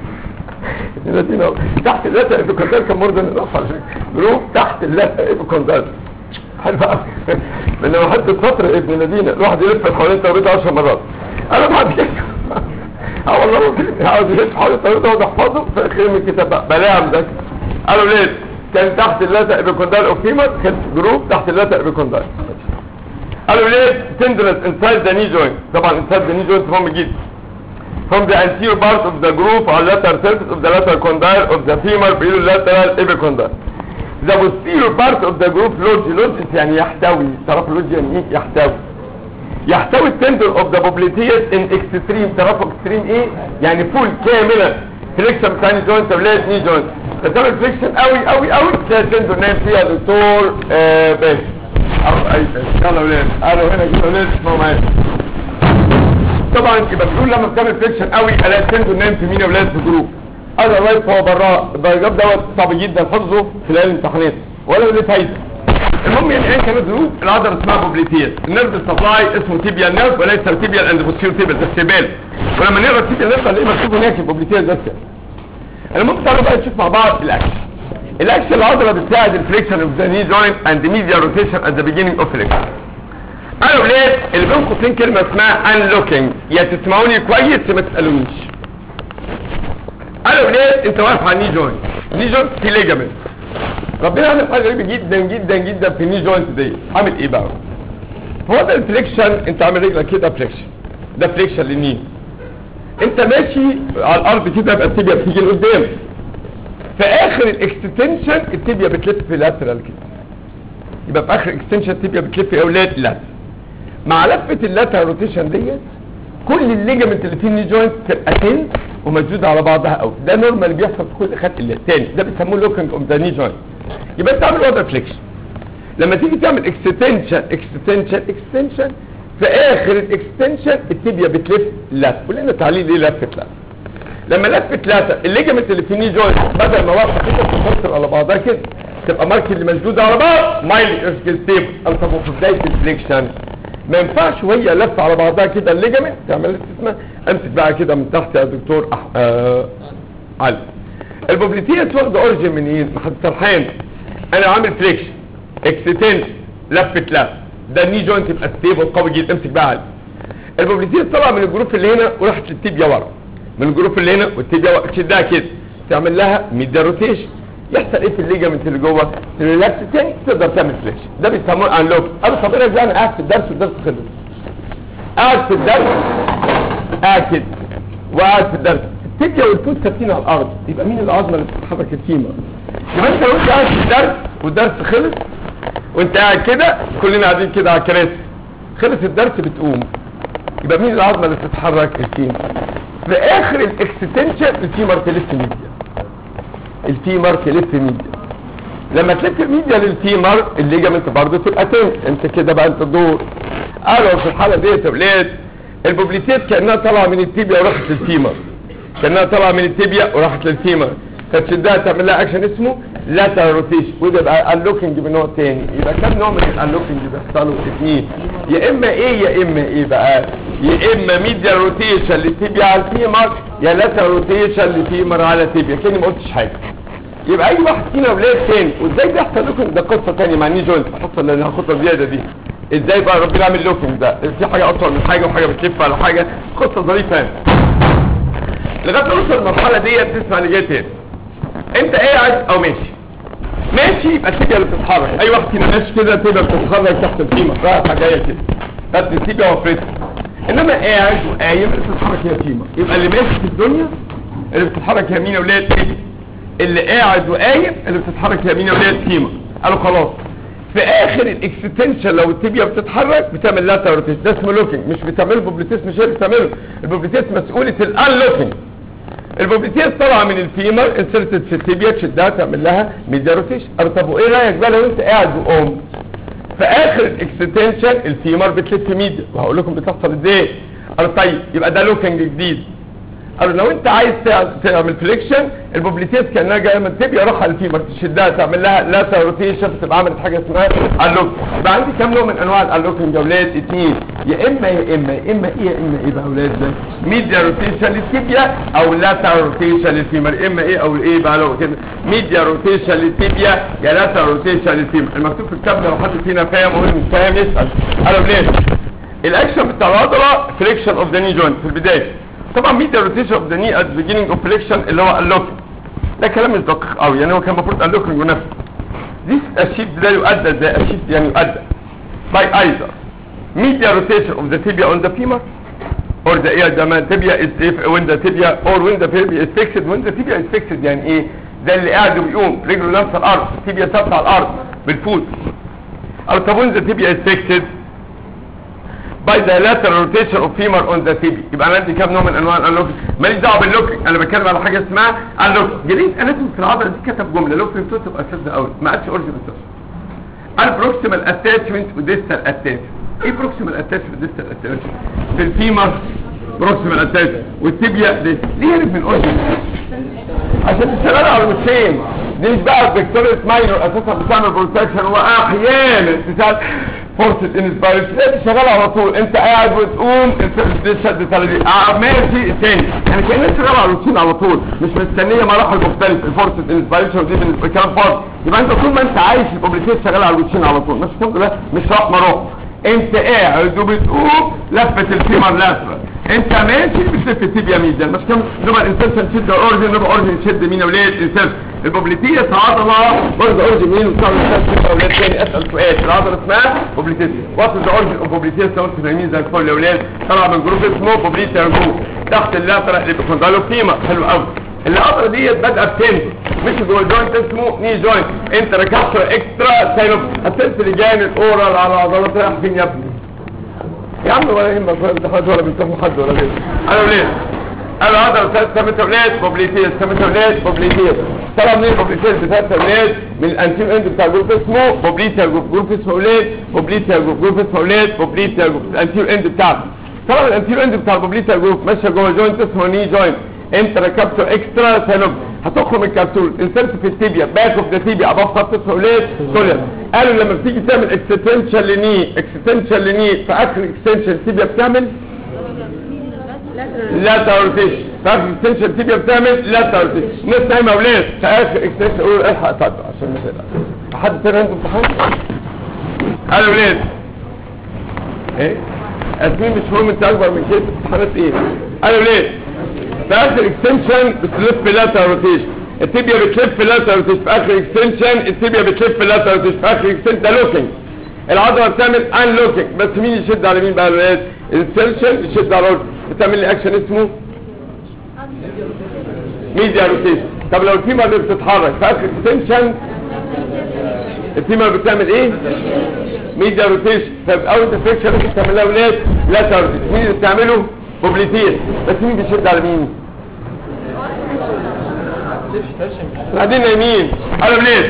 الذين تحت اللاتة ابيكوندال كان مرضى الاضافه على فكره جروب تحت اللاتة ابيكوندال حلو قوي من لما حد فترة ابن الذين الواحد يلف حوالين التوبيت 10 مرات انا بعد كده اه والله عاوز يلف حوالين التوبيت وهو بيحفظه في اخر من الكتاب بقى بلاها مذاكر قالوا ليه كان تحت اللاتة ابيكوندال اوكيمر كان جروب تحت اللاتة ابيكوندال قالوا ليه تندرس انسايد ذا ني جوينت طبعا انسايد ذا ني جوينت مهم جدا from the anterior part of the group or lateral surface of the lateral condyle of the femur below lateral epicondyle. The posterior part of the group lodge lodge يعني يحتوي طرف لودج يعني ايه يحتوي يحتوي التندر of the popliteus in extreme طرف extreme ايه يعني فول كاملا فليكشن بتاع ني جوينت ولا ني جوينت فتعمل فليكشن قوي قوي قوي تلاقي التندر نايم فيها دكتور آه باشا او اي باشا يلا ولاد قالوا هنا كده ولاد اسمعوا معايا طبعا يبقى بنقول لما بتعمل فليكشن قوي الاقي التندون نايم في مين يا ولاد في جروب انا الرايت هو براه الدرجات دوت صعب جدا حفظه في ليالي الامتحانات ولا له فايده المهم يعني ايه كانت جروب العضله اسمها بوبليتيس النيرف سبلاي اسمه تيبيال نيرف وليس تيبيال اند بوستيريور تيبيال ده استقبال ولما نقرا تيبيال نيرف هنلاقيه مكتوب هناك بوبليتيس بس المهم تعالوا بقى نشوف مع بعض الاكشن الاكشن العضله بتساعد الفليكشن اوف ذا ني جوينت اند ميديال روتيشن ات ذا بيجينينج اوف فليكشن قالوا ولاد اللي بين قوسين كلمه اسمها انلوكينج يا تسمعوني كويس يا ما تسالونيش قالوا ولاد انت واقف على الني جوينت الني جوينت في ليجامنت ربنا عمل حاجه غريبه جدا جدا جدا في الني جوينت دي عامل ايه بقى هو ده الفليكشن انت عامل رجلك كده فليكشن ده فليكشن للنين انت ماشي على الارض كده يبقى التibia بتيجي لقدام في اخر الاكستنشن التibia بتلف لاترال كده يبقى في اخر اكستنشن التibia بتلف يا اولاد لاترال مع لفه اللاترال روتيشن ديت كل الليجمنت اللي فيه الني جوينت تبقى تنس ومشدوده على بعضها قوي ده نورمال بيحصل في كل خد الا الثاني ده بيسموه لوكينج اوف ذا ني جوينت يبقى انت عامل وضع فليكشن لما تيجي تعمل اكستنشن اكستنشن اكستنشن في اخر الاكستنشن التibia بتلف لف ولنا تعليل ليه لفت لف لما لفت لف الليجمنت اللي في الني جوينت بدل ما واقفه كده تتكسر على بعضها كده تبقى مارك اللي مشدوده على بعض مايلي ارسكل ستيبل او طب في بدايه الفليكشن ما ينفعش وهي لفه على بعضها كده الليجمنت تعمل اسمها امسك بقى كده من تحت يا دكتور أح... آه... علي البوبليتيات واخده اوريجين من ايه؟ ما حد سرحان انا عامل فليكشن اكستنشن لفه لف ده الني جوينت يبقى ستيبل قوي جدا امسك بقى علي البوبليتيات طالعه من الجروف اللي هنا وراحت للتيبيا ورا من الجروف اللي هنا والتيبيا ورا تشدها كده تعمل لها ميديا روتيشن يحصل ايه في الليجامنت اللي جوه ريلاكس تاني تقدر تعمل فليكشن ده بيسموه انلوك انا طب انا ازاي انا قاعد في الدرس والدرس خلص قاعد في الدرس قاعد كده وقاعد في الدرس التيبيا والفوت ثابتين على الارض يبقى مين العظمه اللي بتتحرك الفيما يبقى انت لو انت قاعد في الدرس والدرس خلص وانت قاعد كده كلنا قاعدين كده على الكراسي خلص الدرس بتقوم يبقى مين العظمه اللي بتتحرك الفيما في اخر الاكستنشن الفيمر تلف ميديا الفيمر تلف ميديا لما تلف ميديا للفيمر الليجامنت برضه تبقى تنس انت كده بقى انت دور قالوا في الحاله ديت يا ولاد البوبليتيت كانها طالعه من التيبيا وراحت للفيمر كانها طالعه من التيبيا وراحت للفيمر فتشدها تعمل لها اكشن اسمه لاترال روتيشن وده يبقى انلوكينج من نوع تاني يبقى كام نوع من الانلوكينج بيحصلوا اثنين يا اما ايه يا اما ايه بقى يا اما ميديا روتيشن للتيبيا على الفيمر يا لاترال روتيشن للفيمر على التيبيا كاني ما قلتش حاجه يبقى اي واحد فينا ولاد تاني وازاي بيحصل لوكينج ده قصه تانية مع الني جوينت الحصه اللي هاخدها زياده دي ازاي بقى ربنا عامل لوكينج ده في حاجه اطول من حاجه وحاجه بتلف على حاجه قصه ظريفه يعني لغايه ما نوصل للمرحله ديت تسمع اللي جاي تاني انت قاعد او ماشي ماشي يبقى التيبيا اللي بتتحرك اي واحد فينا ماشي كده تبقى بتتحرك تحت الفيمر رايحه جايه كده بس التيبيا وفرتها انما قاعد وقايم اللي بتتحرك هي فيمر يبقى اللي ماشي في الدنيا اللي بتتحرك يمين يا ولاد تيبيا اللي قاعد وقايم اللي بتتحرك يمين يا ولاد فيمر قالوا خلاص في اخر الاكستنشن لو التيبيا بتتحرك بتعمل لاتر روتيشن ده اسمه لوكينج مش بتعمله بوبليتيس مش هي اللي بتعمله البوبليتيس مسؤوله الانلوكينج البوبليتيس طالعه من الفيمر انسرتد في التيبيا تشدها تعمل لها ميديا روتيشن قالوا طب وايه رايك بقى لو انت قاعد وقوم في اخر الاكستنشن الفيمر بتلف ميديا وهقول لكم بتحصل ازاي قالوا طيب يبقى ده لوكينج جديد قالوا لو انت عايز تع- تعمل فليكشن البوبليتيس كانها جايه من التيبيا روح على الفيمر تشدها تعمل لها لاتر روتيشن تبقى عملت حاجه اسمها اللوك يبقى عندي كام نوع من انواع اللوكينج يا اولاد اثنين يا اما يا اما يا اما ايه يا اما ايه بقى يا اولاد ده ميديا روتيشن للتيبيا او لاتر روتيشن للفيمر يا اما ايه او ايه بقى لو كده ميديا روتيشن للتيبيا يا لاتر روتيشن للفيمر المكتوب في الكتاب لو حد فينا فاهم وهو مش فاهم يسال قالوا ليه الاكشن بتاع العضله فريكشن اوف ذا ني جوينت في البدايه طبعا ميديا روتيشن اوف ذا ني ات بيجينينج اوف فليكشن اللي هو اللوكينج ده كلام مش دقيق قوي يعني هو كان المفروض اللوكينج ونفسه this achieved ده يؤدى ده achieved يعني يؤدى by either media rotation of the tibia on the femur or the ear the tibia is if when the tibia or when the tibia is fixed when the tibia is fixed يعني ايه ده اللي قاعد وبيقوم رجله لامسه الارض التibia ثابته على الارض بالفوت او طب when the tibia is fixed by the lateral rotation of femur on the tibia يبقى انا عندي كام نوع من انواع الانلوك ماليش دعوه باللوكينج انا بتكلم على حاجه اسمها انلوك جديد اناتومي في العضله دي كتب جمله لوكينج تو تبقى شاذه قوي ما قالش اورجن البروكسيمال اتاتشمنت وديستال اتاتشمنت ايه بروكسيمال اتاتشمنت وديستال اتاتشمنت في الفيمر بروكسيمال اتاتشمنت والتibia دي ليه هرب من اورجن عشان تشتغل على الوشين دي مش بقى فيكتوريا ماينور اساسا بتعمل بروتكشن واحيانا تساعد فرصة انسبايرشن انت شغال على طول انت قاعد وتقوم انت بتشد تلاتي اه ماشي تاني يعني كانك شغال على الروتين على طول مش مستنيه مراحل مختلفه فرصة انسبايرشن ودي بالنسبه كلام فاضي يبقى انت طول ما انت عايش البوبليتيت شغال على الروتين على طول مش الحمد لله مش راح مروح انت قاعد وبتقوم لفه الفيمر لاترال انت ماشي بتلف التيبيا ميديا مش كام نبقى الانسان شد اورجن نبقى اورجن شد مين يا ولاد الانسان البوبليتيس عضله برضه اورجن مين وبتاع الناس اولاد تاني اسال سؤال العضله اسمها بوبليتيس وات ذا اورجن اوف بوبليتيس لو انتوا فاهمين زي الفل يا اولاد طالعه من جروب اسمه بوبليتيا جروب تحت اللاترال الابيكوندالوفيما حلو قوي العضله ديت بادئه بتنزل مش جوه الجوينت اسمه ني جوينت انت ركبت اكسترا سايلوب هتنزل جانب اورال على عضلات رايح فين يا ابني يا عم ولا يهمك ولا امتحانات ولا بيمتحنوا حد ولا غيره انا ولاد انا هقدر سميت اولاد بوبليتيس سميت اولاد بوبليتيس طلع منين البوبليتيس بتاعت اولاد من الانتيم اند بتاع الجروب اسمه بوبليتيا جروب جروب اسمه اولاد بوبليتيا جروب جروب اسمه اولاد بوبليتيا جروب الانتيم اند بتاعته طلع الانتيم اند بتاع البوبليتيا جروب ماشيه جوه جوينت اسمه ني جوينت انت ركبته اكسترا سيلوب هتخرج من الكبسول انسرت في التيبيا باك اوف ذا تيبيا اباف خط السوليت سوليا قالوا لما بتيجي تعمل اكستنشن لني اكستنشن لني في اخر اكستنشن التيبيا بتعمل لا تورتيش في اخر اكستنشن التيبيا بتعمل لا تورتيش ناس نايمه اولاد في اخر اكستنشن قول الحق اتفضل عشان ما تقلقش حد تاني عنده امتحان قالوا اولاد ايه اسمين مش مهم انت اكبر من كده امتحانات ايه قالوا اولاد في اخر اكستنشن بتلف لاتر روتيشن التibia بتلف لاتر روتيشن في اخر اكستنشن التibia بتلف لاتر روتيشن في اخر اكستنشن ده لوكينج العضله بتعمل ان لوكينج بس مين يشد على مين بقى الولاد الانسرشن يشد على الرجل بتعمل لي اكشن اسمه ميديا روتيشن طب لو التيمه اللي بتتحرك في اخر اكستنشن التيمه بتعمل ايه ميديا روتيشن طب اول ديفكشن ممكن تعملها ولاد لاتر روتيشن مين اللي بتعمله بوبليتيس بس مين بيشد على مين قاعدين نايمين انا ولاد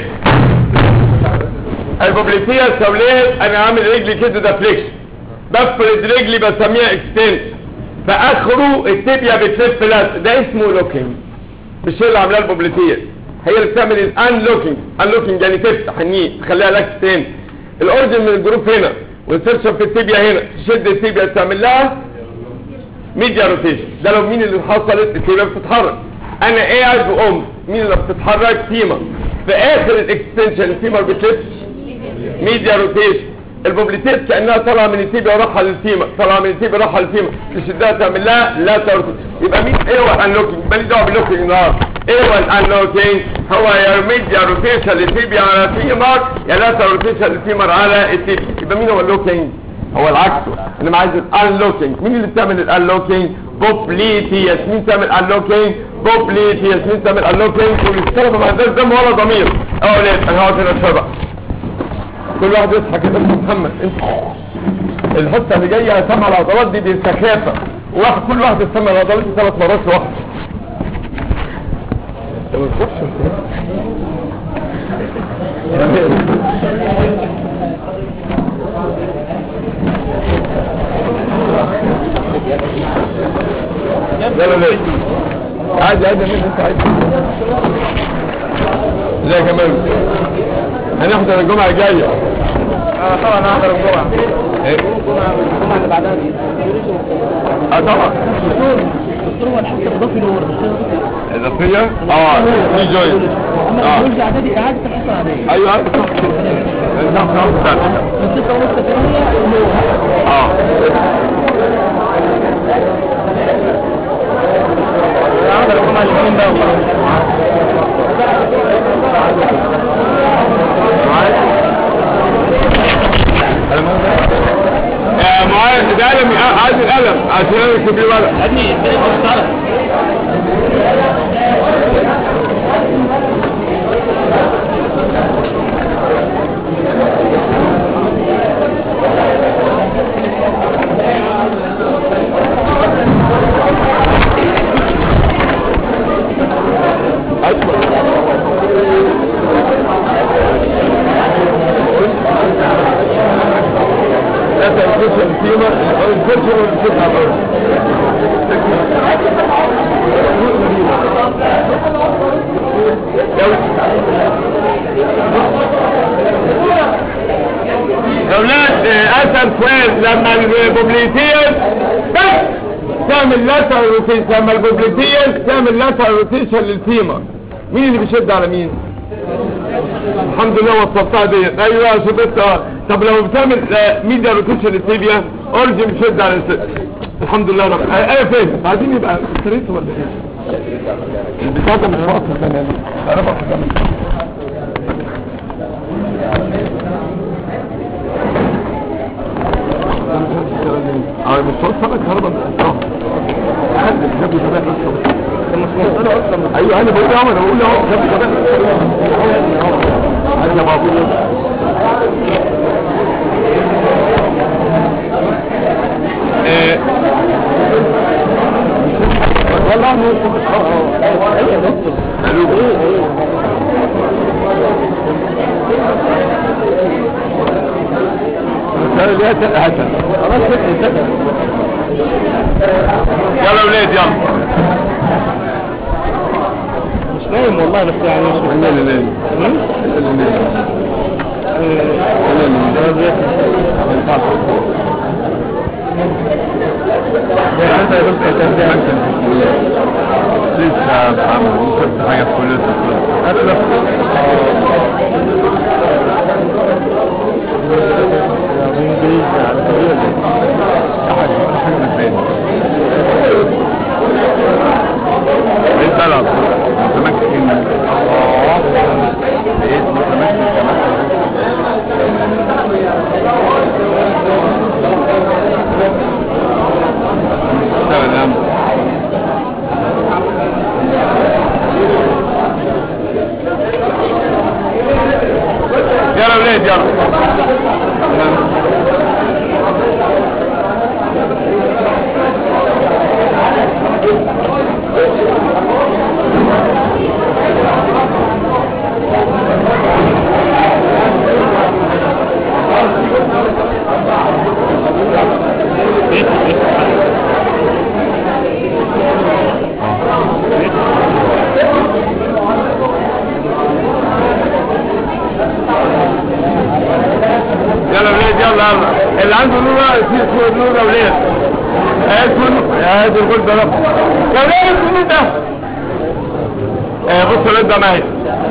البوبليتيس يا ولاد انا عامل رجلي كده ده فليكشن بفرد رجلي بسميها اكستنس فاخره التibia بتلف لات ده اسمه لوكينج مش هي اللي عاملاها البوبليتيس هي اللي بتعمل الان لوكينج ان لوكينج يعني تفتح الني تخليها لاكس تاني الاورجن من الجروب هنا والسيرشن في التibia هنا تشد التibia تعمل لها ميديا روتيشن ده لو مين اللي حصلت التيمه بتتحرك انا قاعد وقمت مين اللي بتتحرك تيمه في اخر الاكستنشن التيمه بتلف ميديا روتيشن البوبليتيس كانها طالعه من التيبيا وراحه للتيمه طالعه من التيبيا وراحه للتيمه تشدها تعمل لها لا تروتيشن يبقى مين ايه هو الانلوكينج ماليش دعوه باللوكينج النهارده ايه هو الانلوكينج هو يا ميديا روتيشن للتيبيا على التيمر يا لا روتيشن للتيمر على التيبيا يبقى مين هو اللوكينج هو العكس انا عايز الانلوكينج مين اللي بتعمل الانلوكينج بوبليتيس مين تعمل انلوكينج بوبليتيس مين تعمل انلوكينج والطلبه ما عندهاش دم ولا ضمير اه ولاد انا هقعد هنا اشرب كل واحد يصحى كده اسمه محمد انت الحته اللي جايه سمع العضلات دي بسخافه واحد كل واحد يسمع العضلات دي ثلاث مرات لوحده انت ما تخافش لا لا لا عادي عادي مين انت عايز لا كمان هنحضر الجمعة الجاية اه طبعا هحضر الجمعة ايه الجمعة اللي بعدها دي اه طبعا الدكتور هو الحصة اضافي له اضافية اه في جوين اه اه اعدادي اعادة الحصة العادية ايوه ايوه صح كده صح صح صح من ستة ونص ثمانية اه هحضر الجمعة الاثنين بقى وخلاص يا معاذ ده قلم عايز القلم عشان انا اكتب لي ورق ابني ابني مش لا تنقص القيمة الفرشة والفرشة على الأرض يا اولاد اسال سؤال لما البوبليتيز بس تعمل لاتر روتيشن لما البوبليتيز تعمل لاتر روتيشن للفيمر مين اللي بيشد على مين الحمد لله وصلتها ديت ايوه شفتها طب لو بتعمل آه، ميديا روتيشن للتيبيا اورجن بيشد على الست الحمد لله رب انا فاهم عايزين يبقى اشتريته ولا ايه البتاع ده مش واصل ثانية تعرفها في الجنب اه مش واصل سنة كهرباء اه حد جاب لي شباب بس مش موصله اصلا ايوه انا بقول له انا بقول له جاب لي شباب انا بقول ايه والله مش اي دكتور قالوا لي هات هات خلاص يلا يا ولاد يلا مش نايم والله بس يعني مش انا اللي نايم هم؟ انا اللي نايم انا اللي نايم لسه يا محمد شفت حاجه في كليه انت لا متمكن بقيت متمكن كمان اشتغل يا عم يلا يا ولاد يلا يلا يا ولاد يلا يلا اللي عنده نور يصير اسمه نور يا ولاد اسمه يا هادي الغل ده رب يا ولاد اسمه ده آه بصوا يا ولاد ده معايا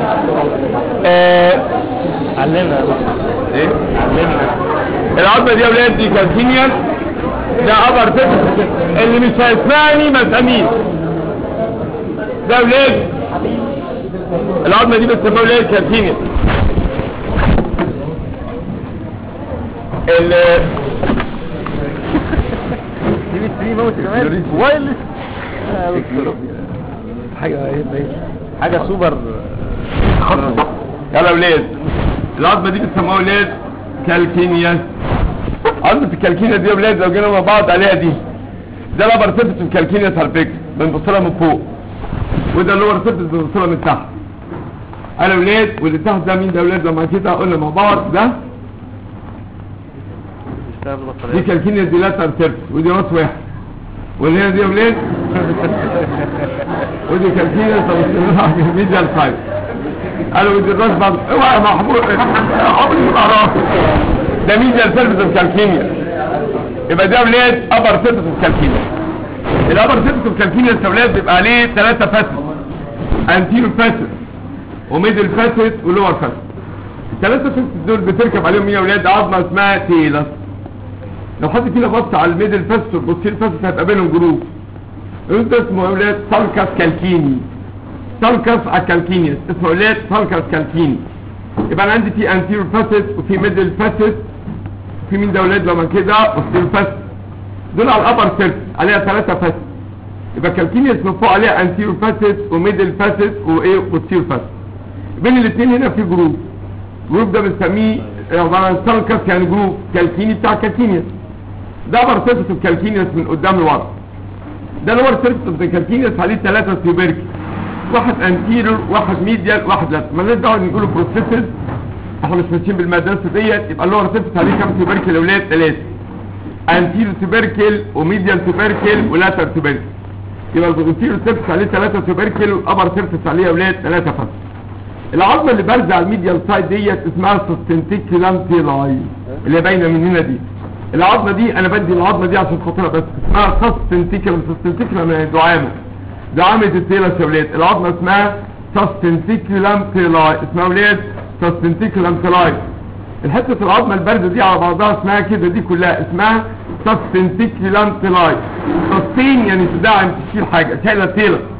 آه علمنا ايه علمنا العظمه دي يا ولاد دي كالكينيان ده ابر فيكس اللي مش هيسمعني ما تسميه ده يا ولاد العظمه دي بتسموها ولاد كالكينيان ال دي بي 3 موت كمان وايرلس حاجه ايه حاجه سوبر يلا يا ولاد العظمه دي بتسموها ولاد كالكينيا عظمه الكالكينيا دي يا ولاد لو جينا مع بعض عليها دي ده الابر سيرفس الكالكينيا على فكره بنبص لها من فوق وده اللور سيرفس بنبص لها من تحت انا يا ولاد واللي تحت ده مين ده يا ولاد لما كده قلنا مع بعض ده بيشتغل دي بالبطاريه كالكينيا دي لاتر سيرفس ودي راس واحد واللي هنا دي يا ولاد ودي كالكينيا طب ميديال سايد قالوا ودي الراس بعض اوعى يا محمود عمري ما اعرف ده ميديال سيرفس اوف كالكينيا يبقى ده ولاد ابر سيرفس اوف كالكينيا الابر سيرفس اوف كالكينيا يا ولاد بيبقى عليه ثلاثه فاسد انتيرو فاسد وميدل فاسد ولور فاسد الثلاثه فاسد دول بتركب عليهم مين يا ولاد عظمه اسمها تيلس لو حد فينا بص على الميدل فاسد والبوستير فاسد هيبقى بينهم جروب انت اسمه يا ولاد سالكاس كالكيني سالكاس الكالكينيس اسمه ولاد سالكاس كالكيني يبقى انا عندي في انتيرو فاسد وفي ميدل فاسد في مين ده ولاد لما كده بوستير فاسد دول على الابر سيرفس عليها ثلاثه فاسد يبقى كالكينيس من فوق عليها انتيرو فاسد وميدل فاسد وايه بوستير فاسد بين الاثنين هنا في جروب جروب ده بنسميه عباره عن سالكاس يعني جروب كالكيني بتاع كالكينيس ده ابر سيرفس الكالكينيس من قدام لورا ده لور سيرفس الكالكينيس عليه ثلاثه تيوبركل واحد انتيرور واحد ميديال واحد لاتر ما لناش دعوه نقول بروسيسز احنا مش ماشيين بالمدرسه ديت يبقى اللور سيرفس عليه كام تيوبركل يا اولاد ثلاثه انتيرور تيوبركل وميديال تيوبركل ولاتر تيوبركل يبقى الانتيرور سيرفس عليه ثلاثه تيوبركل والابر سيرفس عليه يا اولاد ثلاثه فصل العظمه اللي بارزه على الميديال سايد ديت اسمها سستنتيكولام تيلاي اللي باينه من هنا دي العظمه دي انا بدي العظمه دي عشان خاطرها بس اسمها سستنتيكولام سستنتيكولام يعني دعامه دعامه التيلاس يا ولاد العظمه اسمها سستنتيكولام تيلاي اسمها يا ولاد سستنتيكولام تيلاي الحته العظمه البارزه دي على بعضها اسمها كده دي كلها اسمها سستنتيكولام تيلاي سستين يعني تدعم تشيل حاجه شايله تيلا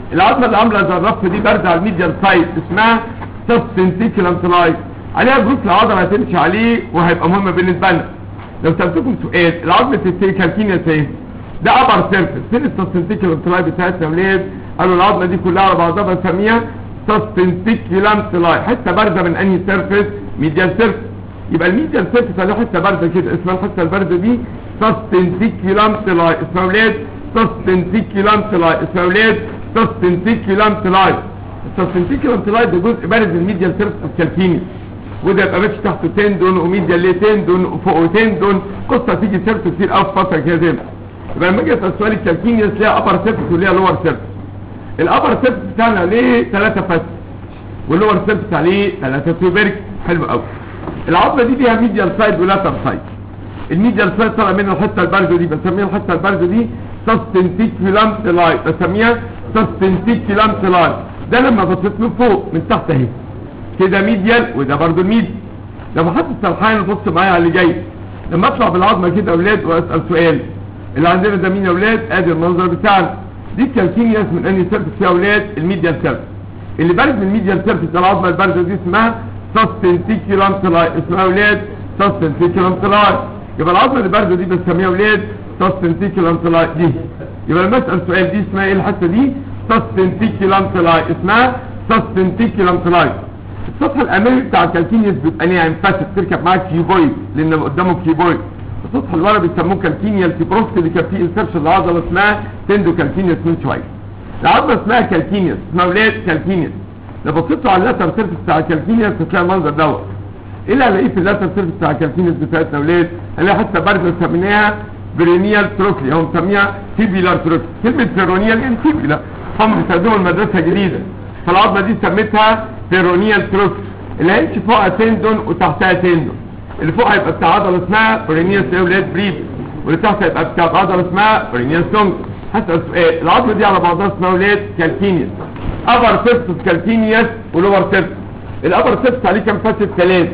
العظمه اللي عامله زي الرف دي بارده على الميديال سايد اسمها سبستنتيكولم تلاي عليها جروس العضله هتمشي عليه وهيبقى مهم بالنسبه لنا لو سالتكم سؤال العظمه الكالكينيا ايه ده ابر سيرفيس فين السبستنتيكولم تلاي بتاعتنا يا ولاد قالوا العظمه دي كلها على بعضها بنسميها سبستنتيكولم تلاي حته بارده من انهي سيرفيس ميديال سيرفيس يبقى الميديال سيرفيس عليه حته بارده كده اسمها الحته البارده دي سبستنتيكولم تلاي اسمها ولاد سبستنتيكولم تلاي اسمها ولاد سبستنتيكولم تلاي السبستنتيكولم تلاي ده جزء بارد من الميديال سيرفيس الكالكيني وده يبقى ماشي تحته تندون وميديال ليه تندون وفوقه تندون قصه تيجي سيرفيس كتير قوي في فتره كده زي ما. يبقى لما اجي اسال سؤال الكالكينيس ليها ابر سيرفيس وليها لور سيرفيس الابر سيرفيس بتاعنا ليه ثلاثه فاس واللور سيرفيس عليه ثلاثه تيوبرك حلو قوي العظمه دي فيها ميديال سايد ولاتر سايد الميديال سايد طالع منها الحته البارده دي بسميها الحته البارده دي سستنتيكولام تلاي بسميها سستنتيكولام تلاي ده لما بصيت له فوق من تحت اهي كده ميديال وده برضه الميديال لما حد سرحان بص معايا على اللي جاي لما اطلع بالعظمه كده يا اولاد واسال سؤال اللي عندنا ده مين يا اولاد ادي المنظر بتاعنا دي الكالكينياس من انهي سيرفيس يا اولاد الميديال سيرفيس اللي بارد من الميديال سيرفيس ده العظمه البارده دي اسمها سستنتيكولام تلاي اسمها يا اولاد سستنتيكولام تلاي يبقى العظمه اللي بارده دي بنسميها يا اولاد سستنتيكولام تلاي دي يبقى لما اسال سؤال دي اسمها ايه الحته دي سستنتيكولام تلاي اسمها سستنتيكولام تلاي السطح الامامي بتاع الكالكينيوس بيبقى ناعم فاتت تركب معاه كيوبويد لان قدامه كيوبويد السطح اللي ورا بيسموه كالكينيال تيبروست اللي كان فيه انسرشن العضله اسمها تندو كالكينيوس من شويه العضله اسمها كالكينيوس اسمها ولاد كالكينيوس لو بصيت على اللاتر سيرفيس بتاع الكالكينيوس هتلاقي المنظر دوت ايه اللي هلاقيه في اللاتر سيرفيس بتاع الكالكينيوس بتاعتنا ولاد هنلاقي حته بارده سميناها برينيال تروكلي هم مسميها تيبيلار تروكلي كلمه بيرونيال يعني تيبيلا هم بيستخدموا المدرسه جديده فالعظمه دي سميتها بيرونيال تروكلي اللي هيمشي فوقها تندون وتحتها تندون اللي فوق هيبقى بتاع عضله اسمها برينيال سيولات بريف واللي تحت هيبقى بتاع عضله اسمها برينيال سونج هسأل سؤال العظمه دي على بعضها اسمها ولاد كالكينيوس ابر سيرفس كالكينيوس ولور سيرفس الابر سيرفس عليه كام فاسد ثلاثه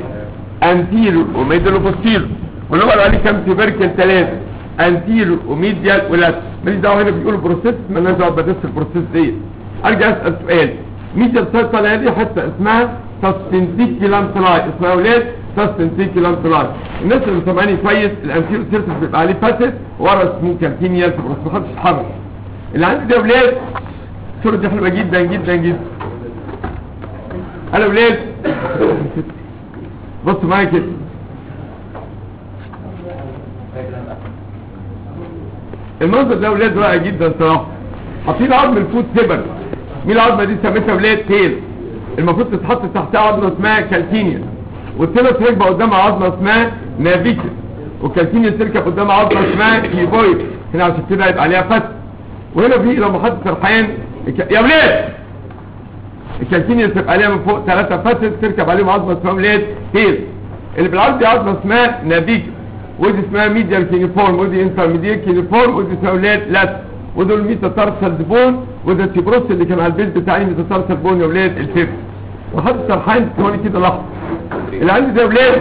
انتيرو وميدل وبوستيرو واللور عليه كام تيبركل ثلاثه انتيرو وميديال ولات ماليش دعوه هنا بيقولوا بروسيس مالناش دعوه بدرس البروسيس ديت ارجع اسال سؤال ميديال سايد طالع دي حته اسمها سستنتيكولام تراي اسمها اولاد سستنتيكولام تراي الناس اللي سامعاني كويس الانتيرو سيرفس بيبقى عليه فاسد ورا اسمه كالكينيال بس ما حدش يتحرك اللي عندي ده اولاد الصوره دي حلوه جدا جدا جدا انا اولاد بصوا معايا كده المنظر ده اولاد رائع جدا صراحه حاطين عظم الفوت تبر مين العظمه دي سميتها اولاد تيل المفروض تتحط تحتها عظمه اسمها كالكينيا والتيلس تركب قدامها عظمه اسمها نافيكس والكالكينيا تركب قدامها عظمه اسمها كيبويد هنا عشان كده يبقى عليها فتح وهنا في لما حد سرحان الك... يا ولاد الكالكينيا تبقى عليها من فوق ثلاثه فتت تركب عليهم عظمه اسمها ولاد تيل اللي بالعرض دي عظمه اسمها نافيكس ودي اسمها ميديال كينيفورم ودي انترميديال كينيفورم ودي اسمها ولاد لات ودول ميتاتارسال بون وده التبروس اللي كان على البيت بتاعي ميتاتارسال بون يا ولاد الفيف وحد سرحان ثواني كده لحظه اللي عندي ده يا ولاد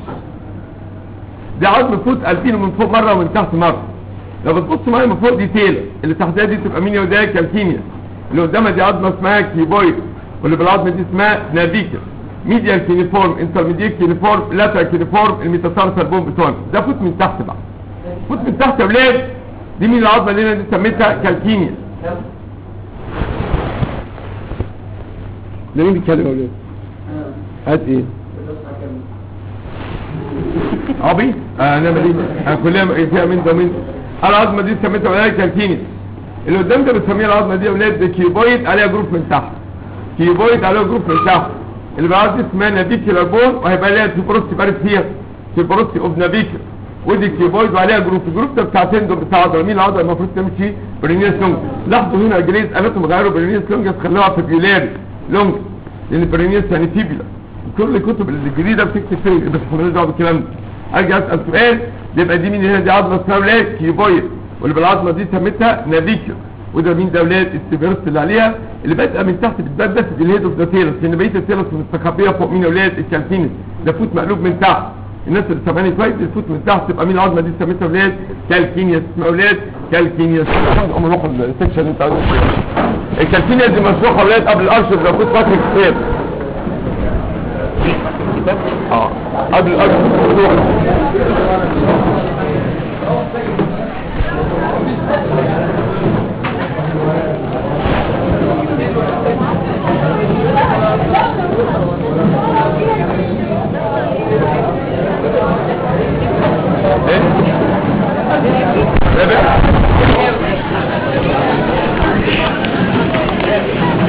دي عظم فوت قلبينه من فوق مره ومن تحت مره لو بتبص معايا من فوق دي تيل اللي تحتها دي تبقى مين يا ولاد كالكينيا اللي قدامها دي عظمه اسمها كيبويد واللي بالعظمه دي اسمها نافيكا ميديال كينيفورم انترميديال كينيفورم لاترال كينيفورم الميتاتارسال بون بتوعنا ده فوت من تحت بقى فوت من تحت يا ولاد دي مين العظمه اللي انا دي سميتها كالكينيا ده مين بيتكلم يا ولاد هات ايه عبي آه انا مدي آه كلها فيها من ده ومن ده. العظمه دي سميتها ولاد كالكينيا اللي قدام ده بنسميها العظمه دي يا ولاد كيبويد عليها جروف من تحت كيبويد عليها جروف من تحت اللي بعد دي اسمها نافيكيولار بون وهيبقى ليها تيبروستي بارد فيها تيبروستي اوف نافيكيولار ودي كيبويد وعليها جروب الجروب ده بتاعتين دول بتاع عضله مين العضله المفروض تمشي برينيس لونج لاحظوا هنا الجريز قالتهم غيروا برينيس لونج خلوها فيبيولاري لونج لان برينيس يعني فيبيلا كل الكتب الجديده بتكتب فين بس مالناش دعوه بالكلام ده ارجع اسال سؤال يبقى دي مين هنا دي عضله اسمها ولاد كيبويد واللي بالعضله دي سميتها نافيكيولار وده مين ده ولاد السيفيرست اللي عليها اللي بادئه من تحت بتبان بس الهيد اوف ذا تيلس لان بقيه التيلس مستخبيه فوق مين يا ولاد الكالفينس ده فوت مقلوب من تحت الناس اللي سامعاني كويس الفوت من تحت تبقى مين العظمه دي سميتها ولاد كالكينيس اسمها ولاد كالكينيس نقوم نروح السكشن اللي انت عايزه الكالسينيا دي مفتوحه ولاد قبل الارش ده كنت فاكر كتير اه قبل الارش مفتوحه